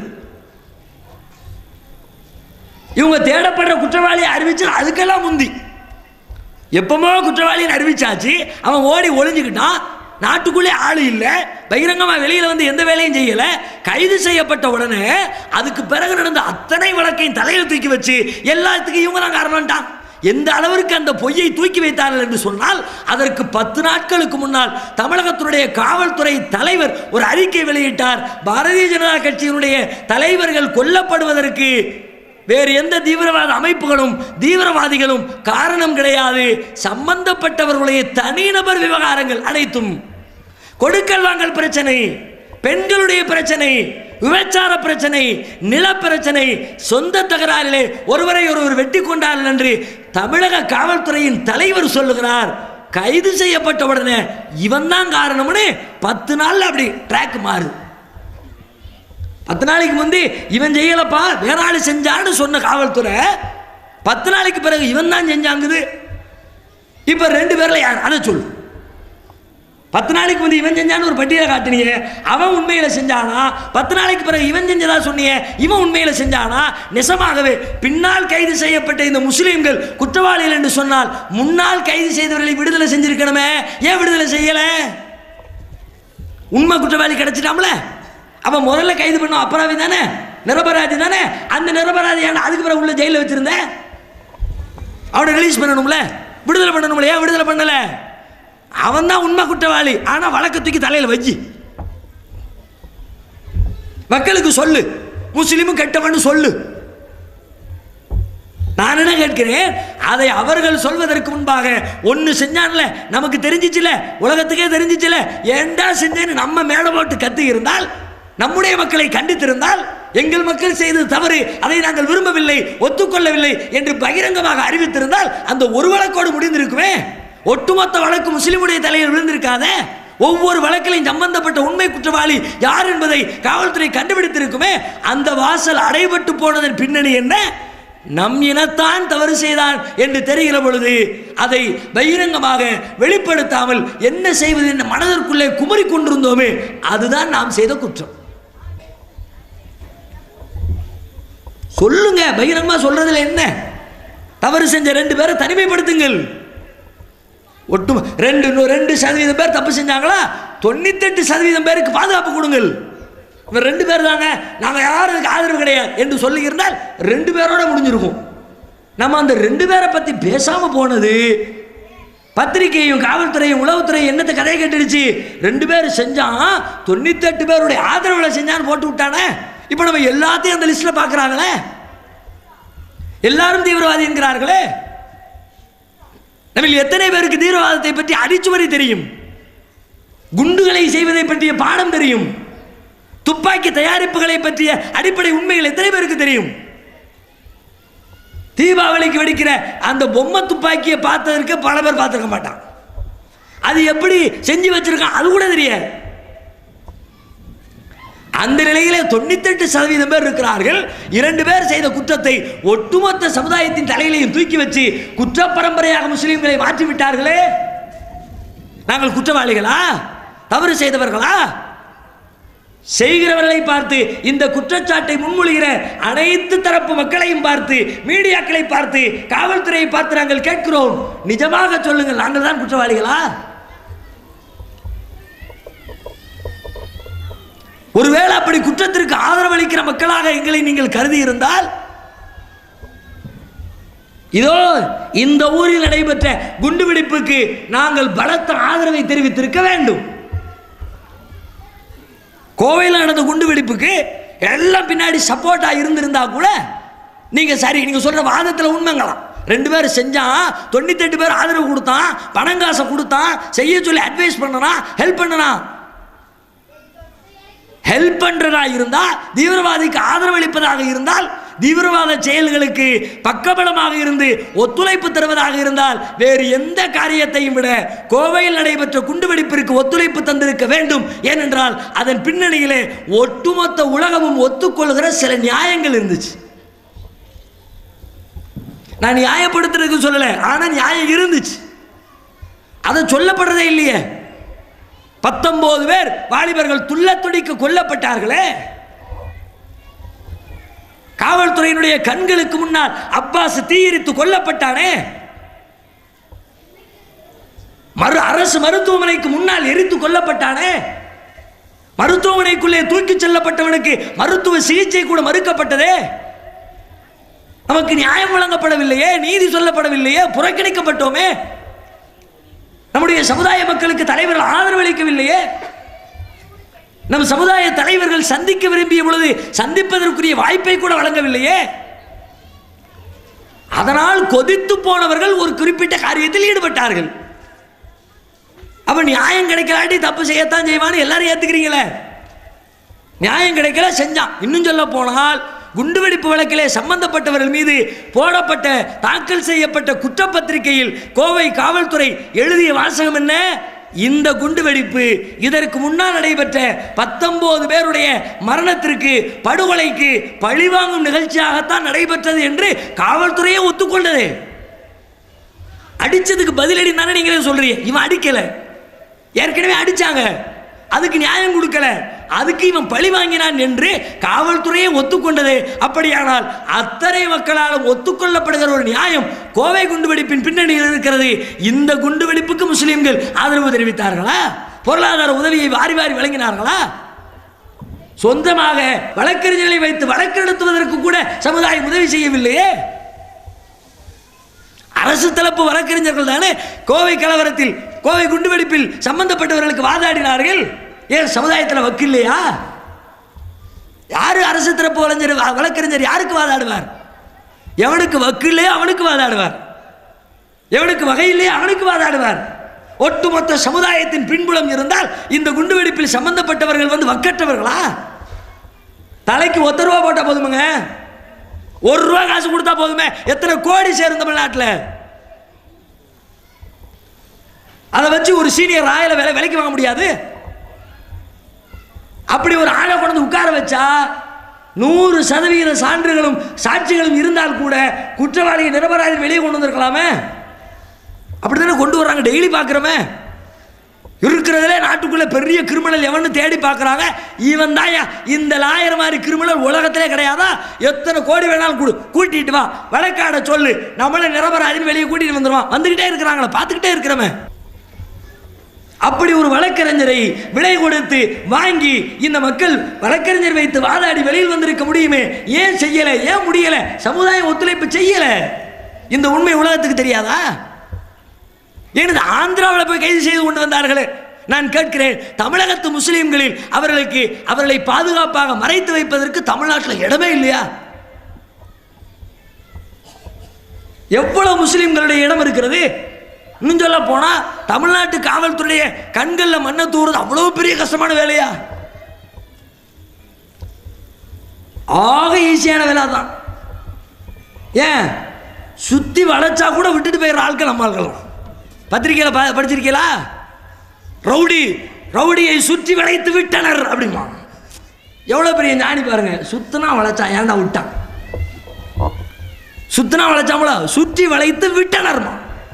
S3: இவங்க தேடப்படுற குற்றவாளியை அறிவிச்சு அதுக்கெல்லாம் முந்தி எப்பமோ குற்றவாளின்னு அறிவிச்சாச்சு அவன் ஓடி ஒளிஞ்சுக்கிட்டான் நாட்டுக்குள்ளே ஆள் இல்லை பகிரங்கமாக வெளியில் வந்து எந்த வேலையும் செய்யலை கைது செய்யப்பட்ட உடனே அதுக்கு பிறகு நடந்த அத்தனை வழக்கையும் தலையில் தூக்கி வச்சு எல்லாத்துக்கும் இவங்க தான் காரணம்ட்டான் எந்த அளவிற்கு அந்த பொய்யை தூக்கி வைத்தார்கள் என்று சொன்னால் அதற்கு பத்து நாட்களுக்கு முன்னால் தமிழகத்தினுடைய காவல்துறை தலைவர் ஒரு அறிக்கை வெளியிட்டார் பாரதிய ஜனதா கட்சியினுடைய தலைவர்கள் கொல்லப்படுவதற்கு வேறு எந்த தீவிரவாத அமைப்புகளும் தீவிரவாதிகளும் காரணம் கிடையாது சம்பந்தப்பட்டவர்களுடைய தனிநபர் விவகாரங்கள் அனைத்தும் கொடுக்கல் வாங்கல் பிரச்சனை பெண்களுடைய பிரச்சனை விபச்சார பிரச்சனை நில பிரச்சனை சொந்த தகராறிலே ஒருவரை ஒருவர் வெட்டி கொண்டார்கள் என்று தமிழக காவல்துறையின் தலைவர் சொல்லுகிறார் கைது செய்யப்பட்ட உடனே இவன் தான் காரணம்னு பத்து நாள்ல அப்படி ட்ராக் மாறுது பத்து நாளைக்கு முந்தி இவன் செய்யலப்பா வேற ஆளு செஞ்சான்னு சொன்ன காவல்துறை பத்து நாளைக்கு பிறகு இவன் தான் செஞ்சாங்குது இப்ப ரெண்டு பேர்ல யார் அதை சொல்லு பத்து நாளைக்கு முந்தி இவன் செஞ்சான்னு ஒரு பட்டியலை காட்டினியே அவன் உண்மையில செஞ்சானா பத்து நாளைக்கு பிறகு இவன் செஞ்சதா சொன்னியே இவன் உண்மையில செஞ்சானா நிஜமாகவே பின்னால் கைது செய்யப்பட்ட இந்த முஸ்லீம்கள் குற்றவாளிகள் என்று சொன்னால் முன்னால் கைது செய்தவர்களை விடுதலை செஞ்சிருக்கணுமே ஏன் விடுதலை செய்யல உண்மை குற்றவாளி கிடைச்சிட்டாம்ல அவன் முதல்ல கைது பண்ண அபராதி தானே நிரபராதி தானே அந்த நிரபராதி ஏன் அதுக்கு பிறகு உள்ள ஜெயிலில் வச்சிருந்த அவனை ரிலீஸ் பண்ணணும்ல விடுதலை பண்ணணும்ல ஏன் விடுதலை பண்ணல அவன் தான் உண்மை குற்றவாளி ஆனா வழக்க தூக்கி தலையில் வச்சு மக்களுக்கு சொல்லு முஸ்லீமும் கெட்டவன்னு சொல்லு நான் என்ன கேட்கிறேன் அதை அவர்கள் சொல்வதற்கு முன்பாக ஒன்று செஞ்சான்ல நமக்கு தெரிஞ்சிச்சுல உலகத்துக்கே தெரிஞ்சிச்சுல ஏண்டா செஞ்சேன்னு நம்ம மேலே போட்டு கத்து இருந்தால் நம்முடைய மக்களை கண்டித்திருந்தால் எங்கள் மக்கள் செய்தது தவறு அதை நாங்கள் விரும்பவில்லை ஒத்துக்கொள்ளவில்லை என்று பகிரங்கமாக அறிவித்திருந்தால் அந்த ஒரு வழக்கோடு முடிந்திருக்குமே ஒட்டுமொத்த வழக்கு முஸ்லிமுடைய தலையில் விழுந்திருக்காதே ஒவ்வொரு வழக்கிலையும் சம்பந்தப்பட்ட உண்மை குற்றவாளி யார் என்பதை காவல்துறை கண்டுபிடித்திருக்குமே அந்த வாசல் அடைபட்டு போனதன் பின்னணி என்ன நம் இனத்தான் தவறு செய்தான் என்று தெரிகிற பொழுது அதை பகிரங்கமாக வெளிப்படுத்தாமல் என்ன செய்வது என்று மனதிற்குள்ளே குமரி கொண்டிருந்தோமே அதுதான் நாம் செய்த குற்றம் சொல்லுங்க பகிரங்கமா சொல்றதுல என்ன தவறு செஞ்ச ரெண்டு பேரை தனிமைப்படுத்துங்கள் ஒட்டு ரெண்டு நூ- ரெண்டு சதவீதம் பேர் தப்பு செஞ்சாங்களா தொண்ணூத்தெட்டு சதவீதம் பேருக்கு பாதுகாப்பு கொடுங்கள் இவன் ரெண்டு பேர் தாங்க நாங்கள் யாரும் இதுக்கு ஆதரவு கிடையாது என்று சொல்லியிருந்தால் ரெண்டு பேரோட முடிஞ்சிருக்கும் நம்ம அந்த ரெண்டு பேரை பற்றி பேசாமல் போனது பத்திரிகையும் காவல்துறையும் உளவுத்துறையும் என்னத்தை கதையை கேட்டுடுச்சு ரெண்டு பேர் செஞ்சான் தொண்ணூத்தெட்டு பேருடைய ஆதரவில் செஞ்சான்னு போட்டு விட்டானே இப்போ நம்ம எல்லாத்தையும் அந்த லிஸ்ட்டில் பார்க்குறாங்களே எல்லாரும் தீவிரவாதி என்கிறார்களே நம்ம எத்தனை பேருக்கு தீவிரவாதத்தை பற்றி அடிச்சுவரி தெரியும் குண்டுகளை செய்வதை பற்றிய பாடம் தெரியும் துப்பாக்கி தயாரிப்புகளை பற்றிய அடிப்படை உண்மைகள் எத்தனை பேருக்கு தெரியும் தீபாவளிக்கு வெடிக்கிற அந்த பொம்மை துப்பாக்கியை பார்த்ததற்கு பல பேர் பார்த்துருக்க மாட்டான் அது எப்படி செஞ்சு வச்சிருக்கான் அது கூட தெரியாது அந்த நிலையிலே தொண்ணூத்தெட்டு சதவீதம் பேர் இருக்கிறார்கள் இரண்டு பேர் செய்த குற்றத்தை ஒட்டுமொத்த சமுதாயத்தின் தலையிலையும் தூக்கி வச்சு குற்ற பரம்பரையாக முஸ்லிம்களை மாற்றி விட்டார்களே நாங்கள் குற்றவாளிகளா தவறு செய்தவர்களா செய்கிறவர்களை பார்த்து இந்த குற்றச்சாட்டை முன்மொழிகிற அனைத்து தரப்பு மக்களையும் பார்த்து மீடியாக்களை பார்த்து காவல்துறையை பார்த்து நாங்கள் கேட்கிறோம் நிஜமாக சொல்லுங்கள் நாங்கள் தான் குற்றவாளிகளா ஒருவேளை அப்படி குற்றத்திற்கு ஆதரவளிக்கிற மக்களாக எங்களை நீங்கள் கருதி இருந்தால் இதோ இந்த ஊரில் நடைபெற்ற குண்டுவெடிப்புக்கு நாங்கள் பலத்த ஆதரவை தெரிவித்திருக்க வேண்டும் கோவையில் நடந்த குண்டுவெடிப்புக்கு எல்லாம் பின்னாடி சப்போர்ட்டா இருந்திருந்தா கூட நீங்க சரி நீங்க சொல்ற வாதத்தில் உண்மைங்களாம் ரெண்டு பேரும் செஞ்சான் தொண்ணூத்தெட்டு பேர் ஆதரவு கொடுத்தான் பணம் காசை கொடுத்தான் செய்ய சொல்லி அட்வைஸ் பண்ணனா ஹெல்ப் பண்ணனா ஹெல்ப் பண்றதா இருந்தா தீவிரவாதிக்கு ஆதரவளிப்பதாக இருந்தால் தீவிரவாத செயல்களுக்கு பக்கபலமாக இருந்து ஒத்துழைப்பு தருவதாக இருந்தால் வேறு எந்த காரியத்தையும் விட கோவையில் நடைபெற்ற குண்டுவெடிப்பிற்கு ஒத்துழைப்பு தந்திருக்க வேண்டும் ஏனென்றால் அதன் பின்னணியிலே ஒட்டுமொத்த உலகமும் ஒத்துக்கொள்கிற சில நியாயங்கள் இருந்துச்சு நான் நியாயப்படுத்துறதுக்கு சொல்லலை ஆனா நியாயம் இருந்துச்சு அதை சொல்லப்படுறதே இல்லையே பத்தொன்பது பேர் வாலிபர்கள் துள்ள துடிக்க கொல்லப்பட்டார்களே காவல்துறையினுடைய கண்களுக்கு முன்னால் அப்பாஸ் தீயிரித்து கொல்லப்பட்டானே மறு அரசு மருத்துவமனைக்கு முன்னால் எரித்து கொல்லப்பட்டானே மருத்துவமனைக்குள்ளே தூக்கிச் செல்லப்பட்டவனுக்கு மருத்துவ சிகிச்சை கூட மறுக்கப்பட்டதே நமக்கு நியாயம் வழங்கப்படவில்லையே நீதி சொல்லப்படவில்லையே புறக்கணிக்கப்பட்டோமே நம்முடைய சமுதாய மக்களுக்கு தலைவர்கள் ஆதரவளிக்கவில்லையே நம் சமுதாய தலைவர்கள் சந்திக்க விரும்பிய பொழுது சந்திப்பதற்குரிய வாய்ப்பை கூட வழங்கவில்லையே அதனால் கொதித்து போனவர்கள் ஒரு குறிப்பிட்ட காரியத்தில் ஈடுபட்டார்கள் அப்ப நியாயம் கிடைக்கலாட்டி தப்பு செய்யத்தான் செய்வான்னு எல்லாரும் ஏத்துக்கிறீங்களே நியாயம் கிடைக்கல செஞ்சான் இன்னும் சொல்ல போனால் குண்டுவெடிப்பு வழக்கிலே சம்பந்தப்பட்டவர்கள் மீது போடப்பட்ட தாக்கல் செய்யப்பட்ட குற்றப்பத்திரிகையில் கோவை காவல்துறை எழுதிய வாசகம் என்ன இந்த குண்டுவெடிப்பு இதற்கு முன்னால் நடைபெற்ற பத்தொன்பது பேருடைய மரணத்திற்கு படுகொலைக்கு பழிவாங்கும் நிகழ்ச்சியாகத்தான் நடைபெற்றது என்று காவல்துறையே ஒத்துக்கொண்டது அடிச்சதுக்கு பதிலடி தானே நீங்களே சொல்றீங்க இவன் அடிக்கல ஏற்கனவே அடிச்சாங்க அதுக்கு நியாயம் கொடுக்கல அதுக்கு இவன் பழி வாங்கினான் என்று காவல்துறையே ஒத்துக்கொண்டது அப்படியானால் அத்தனை மக்களாலும் ஒத்துக்கொள்ளப்படுகிற ஒரு நியாயம் கோவை குண்டுவெடிப்பின் பின்னணியில் இருக்கிறது இந்த குண்டுவெடிப்புக்கு முஸ்லிம்கள் ஆதரவு தெரிவித்தார்களா பொருளாதார உதவியை வாரி வாரி வழங்கினார்களா சொந்தமாக வழக்கறிஞர்களை வைத்து வழக்கு நடத்துவதற்கு கூட சமுதாயம் உதவி செய்யவில்லையே அரசு தரப்பு வழக்கறிஞர்கள் தானே கோவை கலவரத்தில் கோவை குண்டுவெடிப்பில் சம்பந்தப்பட்டவர்களுக்கு வாதாடினார்கள் ஏன் சமுதாயத்தில் வக்கில்லையா யாரு அரசு தரப்பு வழஞ்சர் வழக்கறிஞர் யாருக்கு வாதாடுவார் எவனுக்கு வக்கில்லையோ அவனுக்கு வாதாடுவார் எவனுக்கு வகையில்லையோ அவனுக்கு வாதாடுவார் ஒட்டுமொத்த சமுதாயத்தின் பின்புலம் இருந்தால் இந்த குண்டுவெடிப்பில் சம்பந்தப்பட்டவர்கள் வந்து வக்கற்றவர்களா தலைக்கு ஒத்த ரூபா போட்டா போதுமுங்க ஒரு ரூபா காசு கொடுத்தா போதுமே எத்தனை கோடி சேரும் தமிழ்நாட்டில் அதை வச்சு ஒரு சீனியர் ராயில வேலை விலைக்கு வாங்க முடியாது அப்படி ஒரு ஆளை கொண்டு வந்து உட்கார வச்சா நூறு சதவீத சான்றுகளும் சாட்சிகளும் இருந்தால் கூட குற்றவாளியை நிரபராதி வெளியே கொண்டு வந்திருக்கலாமே அப்படி தானே கொண்டு வர்றாங்க டெய்லி பார்க்குறோமே இருக்கிறதுலே நாட்டுக்குள்ள பெரிய கிரிமினல் எவன்னு தேடி பார்க்குறாங்க இவன் தாயா இந்த லாயர் மாதிரி கிரிமினல் உலகத்திலே கிடையாதா எத்தனை கோடி வேணாலும் கொடு கூட்டிட்டு வா வழக்காட சொல்லு நம்மள நிரபராதின்னு வெளியே கூட்டிட்டு வந்துடுவான் வந்துக்கிட்டே இருக்கிறாங்களே பார்த்துக்கிட்டே இருக்கிறோமே அப்படி ஒரு வழக்கறிஞரை விலை கொடுத்து வாங்கி இந்த மக்கள் வழக்கறிஞர் வைத்து வாதாடி வெளியில் வந்திருக்க முடியுமே ஏன் செய்யல ஏன் முடியல சமுதாயம் ஒத்துழைப்பு செய்யல இந்த உண்மை உலகத்துக்கு தெரியாதா ஏனது ஆந்திராவில் போய் கைது செய்து கொண்டு வந்தார்களே நான் கேட்கிறேன் தமிழகத்து முஸ்லிம்களில் அவர்களுக்கு அவர்களை பாதுகாப்பாக மறைத்து வைப்பதற்கு தமிழ்நாட்டில் இடமே இல்லையா எவ்வளவு முஸ்லிம்களுடைய இடம் இருக்கிறது இன்னும் சொல்ல போனா தமிழ்நாட்டு காவல்துறைய கண்கள்ல மண்ணை தூறது அவ்வளவு பெரிய கஷ்டமான வேலையா ஆக ஈஸியான வேலை தான் ஏன் சுத்தி வளைச்சா கூட விட்டுட்டு போயிடுற ஆட்கள் நம்ம ஆட்கள் பத்திரிகையில ப- படிச்சிருக்கீங்களா ரவுடி ரவுடியை சுற்றி வளைத்து விட்டனர் அப்படிமா எவ்வளவு பெரிய ஞானி பாருங்க சுத்தினா வளைச்சான் ஏன்டா விட்டான் சுத்தினா வளைச்சாமல சுற்றி வளைத்து விட்டனர்மா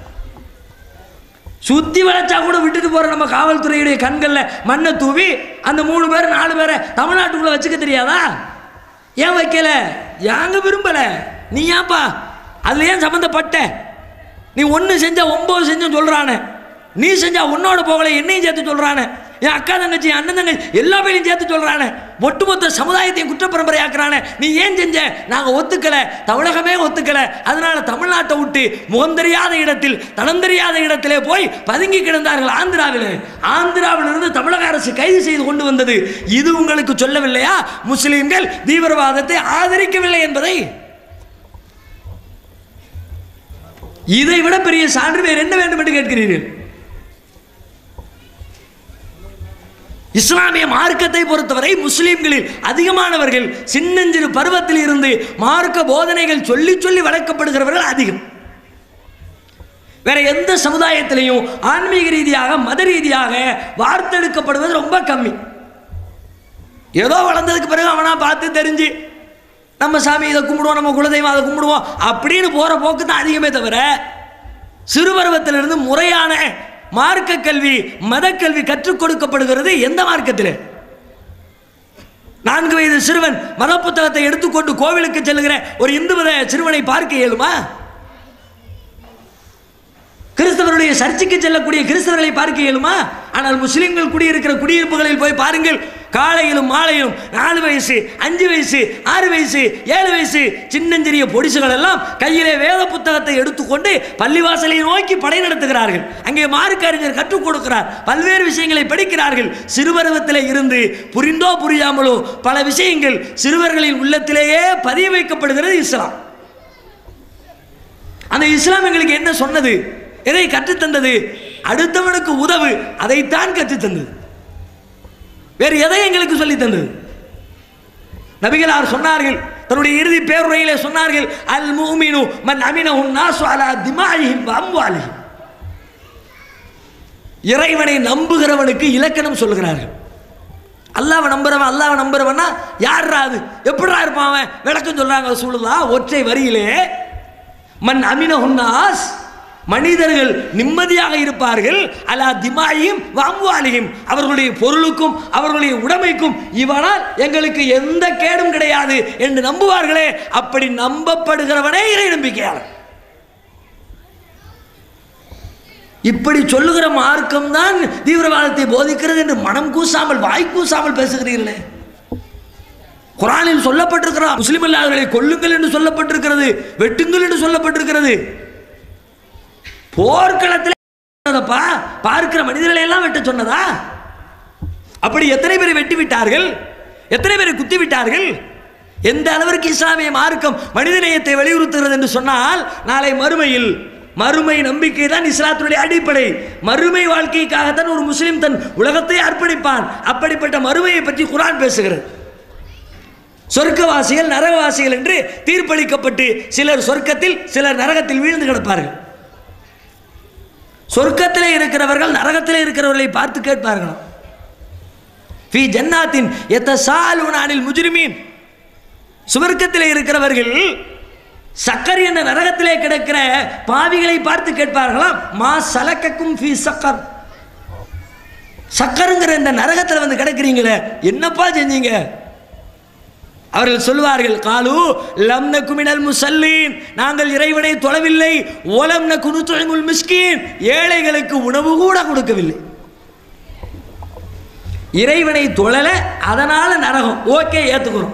S3: சுத்தி வளைச்சா கூட விட்டுட்டு போற நம்ம காவல்துறையுடைய கண்கள்ல மண்ணை தூவி அந்த மூணு பேர் நாலு பேரை தமிழ்நாட்டுக்குள்ள வச்சுக்க தெரியாதா ஏன் வைக்கல ஏங்க விரும்பல நீ ஏன்பா அதுல ஏன் சம்மந்தப்பட்ட நீ ஒன்று செஞ்சா ஒன்பது செஞ்சோம் சொல்றானே நீ செஞ்சா உன்னோட போகல என்னையும் சேர்த்து சொல்றானே என் அக்கா தங்கச்சி என் அண்ணன் தங்கச்சி எல்லா பேரையும் சேர்த்து சொல்றானே ஒட்டுமொத்த சமுதாயத்தையும் குற்றப்பரம்பரை ஆக்குறானே நீ ஏன் செஞ்ச நாங்க ஒத்துக்கல தமிழகமே ஒத்துக்கல அதனால தமிழ்நாட்டை விட்டு முகம் தெரியாத இடத்தில் தடம் தெரியாத இடத்திலே போய் பதுங்கி கிடந்தார்கள் ஆந்திராவில் ஆந்திராவிலிருந்து தமிழக அரசு கைது செய்து கொண்டு வந்தது இது உங்களுக்கு சொல்லவில்லையா முஸ்லிம்கள் தீவிரவாதத்தை ஆதரிக்கவில்லை என்பதை இதை விட பெரிய சான்று வேறு என்ன வேண்டும் என்று கேட்கிறீர்கள் இஸ்லாமிய மார்க்கத்தை பொறுத்தவரை முஸ்லிம்களில் அதிகமானவர்கள் சின்னஞ்சிறு பருவத்தில் இருந்து மார்க்க போதனைகள் சொல்லி சொல்லி வளர்க்கப்படுகிறவர்கள் அதிகம் வேற எந்த சமுதாயத்திலையும் ஆன்மீக ரீதியாக மத ரீதியாக வார்த்தெடுக்கப்படுவது ரொம்ப கம்மி ஏதோ வளர்ந்ததுக்கு பிறகு அவனா பார்த்து தெரிஞ்சு நம்ம சாமி இதை கும்பிடுவோம் நம்ம குலதெய்வம் அதை கும்பிடுவோம் அப்படின்னு போற போக்கு தான் அதிகமே தவிர சிறுபருவத்திலிருந்து முறையான மார்க்க கல்வி மத கல்வி கற்றுக் கொடுக்கப்படுகிறது எந்த மார்க்கத்தில் நான்கு வயது சிறுவன் மத புத்தகத்தை எடுத்துக்கொண்டு கோவிலுக்கு செல்லுகிற ஒரு இந்து மத சிறுவனை பார்க்க இயலுமா கிறிஸ்தவருடைய சர்ச்சுக்கு செல்லக்கூடிய கிறிஸ்தவர்களை பார்க்க இயலுமா ஆனால் முஸ்லிம்கள் குடியிருக்கிற குடியிருப்புகளில் போய் பாருங்கள் காலையிலும் மாலையிலும் நாலு வயசு அஞ்சு வயசு ஆறு வயசு ஏழு வயசு சின்னஞ்சிறிய பொடிசுகள் எல்லாம் கையிலே வேத புத்தகத்தை எடுத்துக்கொண்டு பள்ளிவாசலை நோக்கி படை நடத்துகிறார்கள் அங்கே மார்க்க அறிஞர் கற்றுக் கொடுக்கிறார் பல்வேறு விஷயங்களை படிக்கிறார்கள் சிறுபருவத்திலே இருந்து புரிந்தோ புரியாமலோ பல விஷயங்கள் சிறுவர்களின் உள்ளத்திலேயே பதிய வைக்கப்படுகிறது இஸ்லாம் அந்த இஸ்லாம் எங்களுக்கு என்ன சொன்னது எதை கற்றுத்தந்தது அடுத்தவனுக்கு உதவு அதைத்தான் கற்றுத்தந்தது வேறு எதை எங்களுக்கு சொல்லி தந்தது நபிகளார் சொன்னார்கள் தன்னுடைய இறுதி பேருரையிலே சொன்னார்கள் அல் மூமினு மன் அமினஹு நாசு அலா திமாயிஹிம் வ அம்வாலிஹிம் இறைவனை நம்புகிறவனுக்கு இலக்கணம் சொல்லுகிறார்கள் அல்லாவை நம்புறவன் அல்லாவை நம்புறவன்னா யாரா அது எப்படிடா இருப்பான் அவன் விளக்கம் சொல்றாங்க சூழலா ஒற்றை வரியிலே மன் அமினஹுன்னாஸ் மனிதர்கள் நிம்மதியாக இருப்பார்கள் அலா திமாயும் வாம்புவாலியும் அவர்களுடைய பொருளுக்கும் அவர்களுடைய உடைமைக்கும் இவனால் எங்களுக்கு எந்த கேடும் கிடையாது என்று நம்புவார்களே அப்படி நம்பப்படுகிறவனே இறை நம்பிக்கையாளர் இப்படி சொல்லுகிற மார்க்கம் தான் தீவிரவாதத்தை போதிக்கிறது என்று மனம் கூசாமல் வாய் கூசாமல் பேசுகிறீர்களே குரானில் சொல்லப்பட்டிருக்கிறார் முஸ்லிம் அல்லாதவர்களை கொல்லுங்கள் என்று சொல்லப்பட்டிருக்கிறது வெட்டுங்கள் என்று சொல்லப்பட்டிருக்கிறது போர்க்களத்தில் சொன்னதப்பா பார்க்கிற மனிதர்களை எல்லாம் வெட்ட சொன்னதா அப்படி எத்தனை பேரை வெட்டி விட்டார்கள் எத்தனை பேரை குத்தி விட்டார்கள் எந்த அளவிற்கு இஸ்லாமிய மார்க்கம் மனிதநேயத்தை வலியுறுத்துகிறது என்று சொன்னால் நாளை மறுமையில் மறுமை நம்பிக்கை தான் இஸ்லாத்தினுடைய அடிப்படை மறுமை வாழ்க்கைக்காகத்தான் ஒரு முஸ்லிம் தன் உலகத்தை அர்ப்பணிப்பான் அப்படிப்பட்ட மறுமையை பற்றி குரான் பேசுகிறது சொர்க்கவாசிகள் நரகவாசிகள் என்று தீர்ப்பளிக்கப்பட்டு சிலர் சொர்க்கத்தில் சிலர் நரகத்தில் வீழ்ந்து கிடப்பார்கள் சொர்க்கத்திலே இருக்கிறவர்கள் நரகத்திலே இருக்கிறவர்களை பார்த்து கேட்பார்களாம் ஃபி ஜன்னாத்தின் எத்த சாலுனானில் முஜ்ரிமீன் சுவர்க்கத்திலே இருக்கிறவர்கள் சக்கர் என்ற நரகத்திலே கிடக்கிற பாவிகளை பார்த்து கேட்பார்களாம் மா சலக்கக்கும் ஃபி சக்கர் சக்கருங்கிற இந்த நரகத்தில் வந்து கிடக்கிறீங்களே என்னப்பா செஞ்சீங்க அவர்கள் சொல்வார்கள் காலு லம் நக்குமினல் முசல்லீன் நாங்கள் இறைவனை தொழவில்லை ஓலம் நக்குனு தொழிமுல் மிஸ்கீன் ஏழைகளுக்கு உணவு கூட கொடுக்கவில்லை இறைவனை தொழல அதனால நரகம் ஓகே ஏத்துக்கிறோம்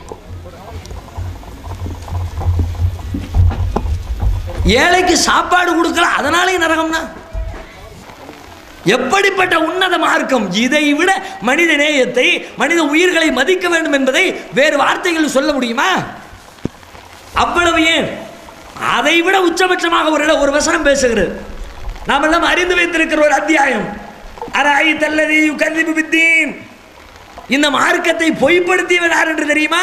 S3: ஏழைக்கு சாப்பாடு கொடுக்கல அதனாலே நரகம்னா எப்படிப்பட்ட உன்னத மார்க்கம் இதை விட மனித நேயத்தை மனித உயிர்களை மதிக்க வேண்டும் என்பதை வேறு வார்த்தைகள் சொல்ல முடியுமா அவ்வளவு ஏன் அதை விட உச்சபட்சமாக ஒரு இடம் ஒரு வசனம் பேசுகிறது நாம் எல்லாம் அறிந்து வைத்திருக்கிற ஒரு அத்தியாயம் அராயி தல்லதி கல்வி வித்தீன் இந்த மார்க்கத்தை பொய்ப்படுத்தியவன் யார் என்று தெரியுமா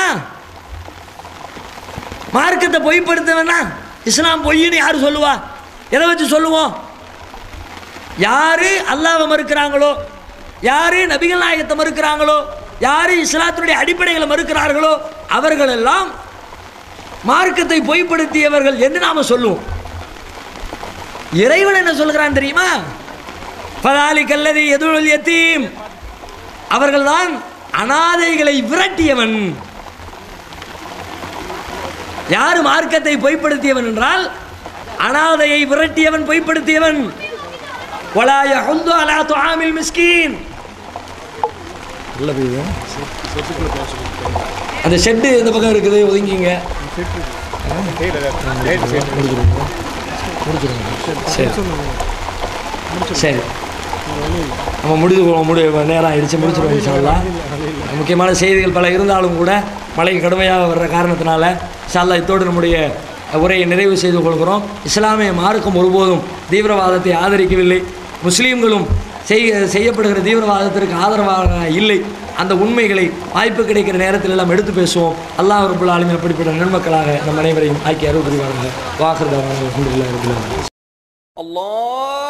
S3: மார்க்கத்தை பொய்ப்படுத்தவனா இஸ்லாம் பொய்ன்னு யார் சொல்லுவா எதை வச்சு சொல்லுவோம் யாரு அல்லாவை மறுக்கிறாங்களோ யாரு நபிகள் நாயகத்தை மறுக்கிறாங்களோ யாரு இஸ்லாத்தினுடைய அடிப்படைகளை மறுக்கிறார்களோ அவர்களெல்லாம் மார்க்கத்தை பொய்ப்படுத்தியவர்கள் என்று நாம சொல்லுவோம் இறைவன் என்ன சொல்கிறான் தெரியுமா பதாலி கல்லதி எதுவல் எத்தீம் அவர்கள்தான் அனாதைகளை விரட்டியவன் யார் மார்க்கத்தை பொய்ப்படுத்தியவன் என்றால் அனாதையை விரட்டியவன் பொய்ப்படுத்தியவன் ولا يحض على طعام المسكين அந்த ஷெட்டு இந்த பக்கம் இருக்குது ஒதுங்கிங்க சரி சரி நம்ம முடிது முடி நேரம் ஆயிடுச்சு முடிச்சிருவோம் இன்ஷால்லா முக்கியமான செய்திகள் பல இருந்தாலும் கூட மழை கடுமையாக வர்ற காரணத்தினால இன்ஷால்லா இத்தோடு நம்முடைய உரையை நிறைவு செய்து கொள்கிறோம் இஸ்லாமிய மார்க்கம் ஒருபோதும் தீவிரவாதத்தை ஆதரிக்கவில்லை முஸ்லீம்களும்
S2: செய்ய செய்யப்படுகிற தீவிரவாதத்திற்கு ஆதரவாக இல்லை அந்த உண்மைகளை வாய்ப்பு கிடைக்கிற நேரத்தில் எல்லாம் எடுத்து பேசுவோம் அல்லாஹ் ரபுல் ஆலமின் அப்படிப்பட்ட நன்மக்களாக நம் அனைவரையும் ஆக்கி அருள் புரிவார்கள் வாக்குறதாக அல்ஹம்துலில்லாஹி ரபில் ஆலமீன்
S4: الله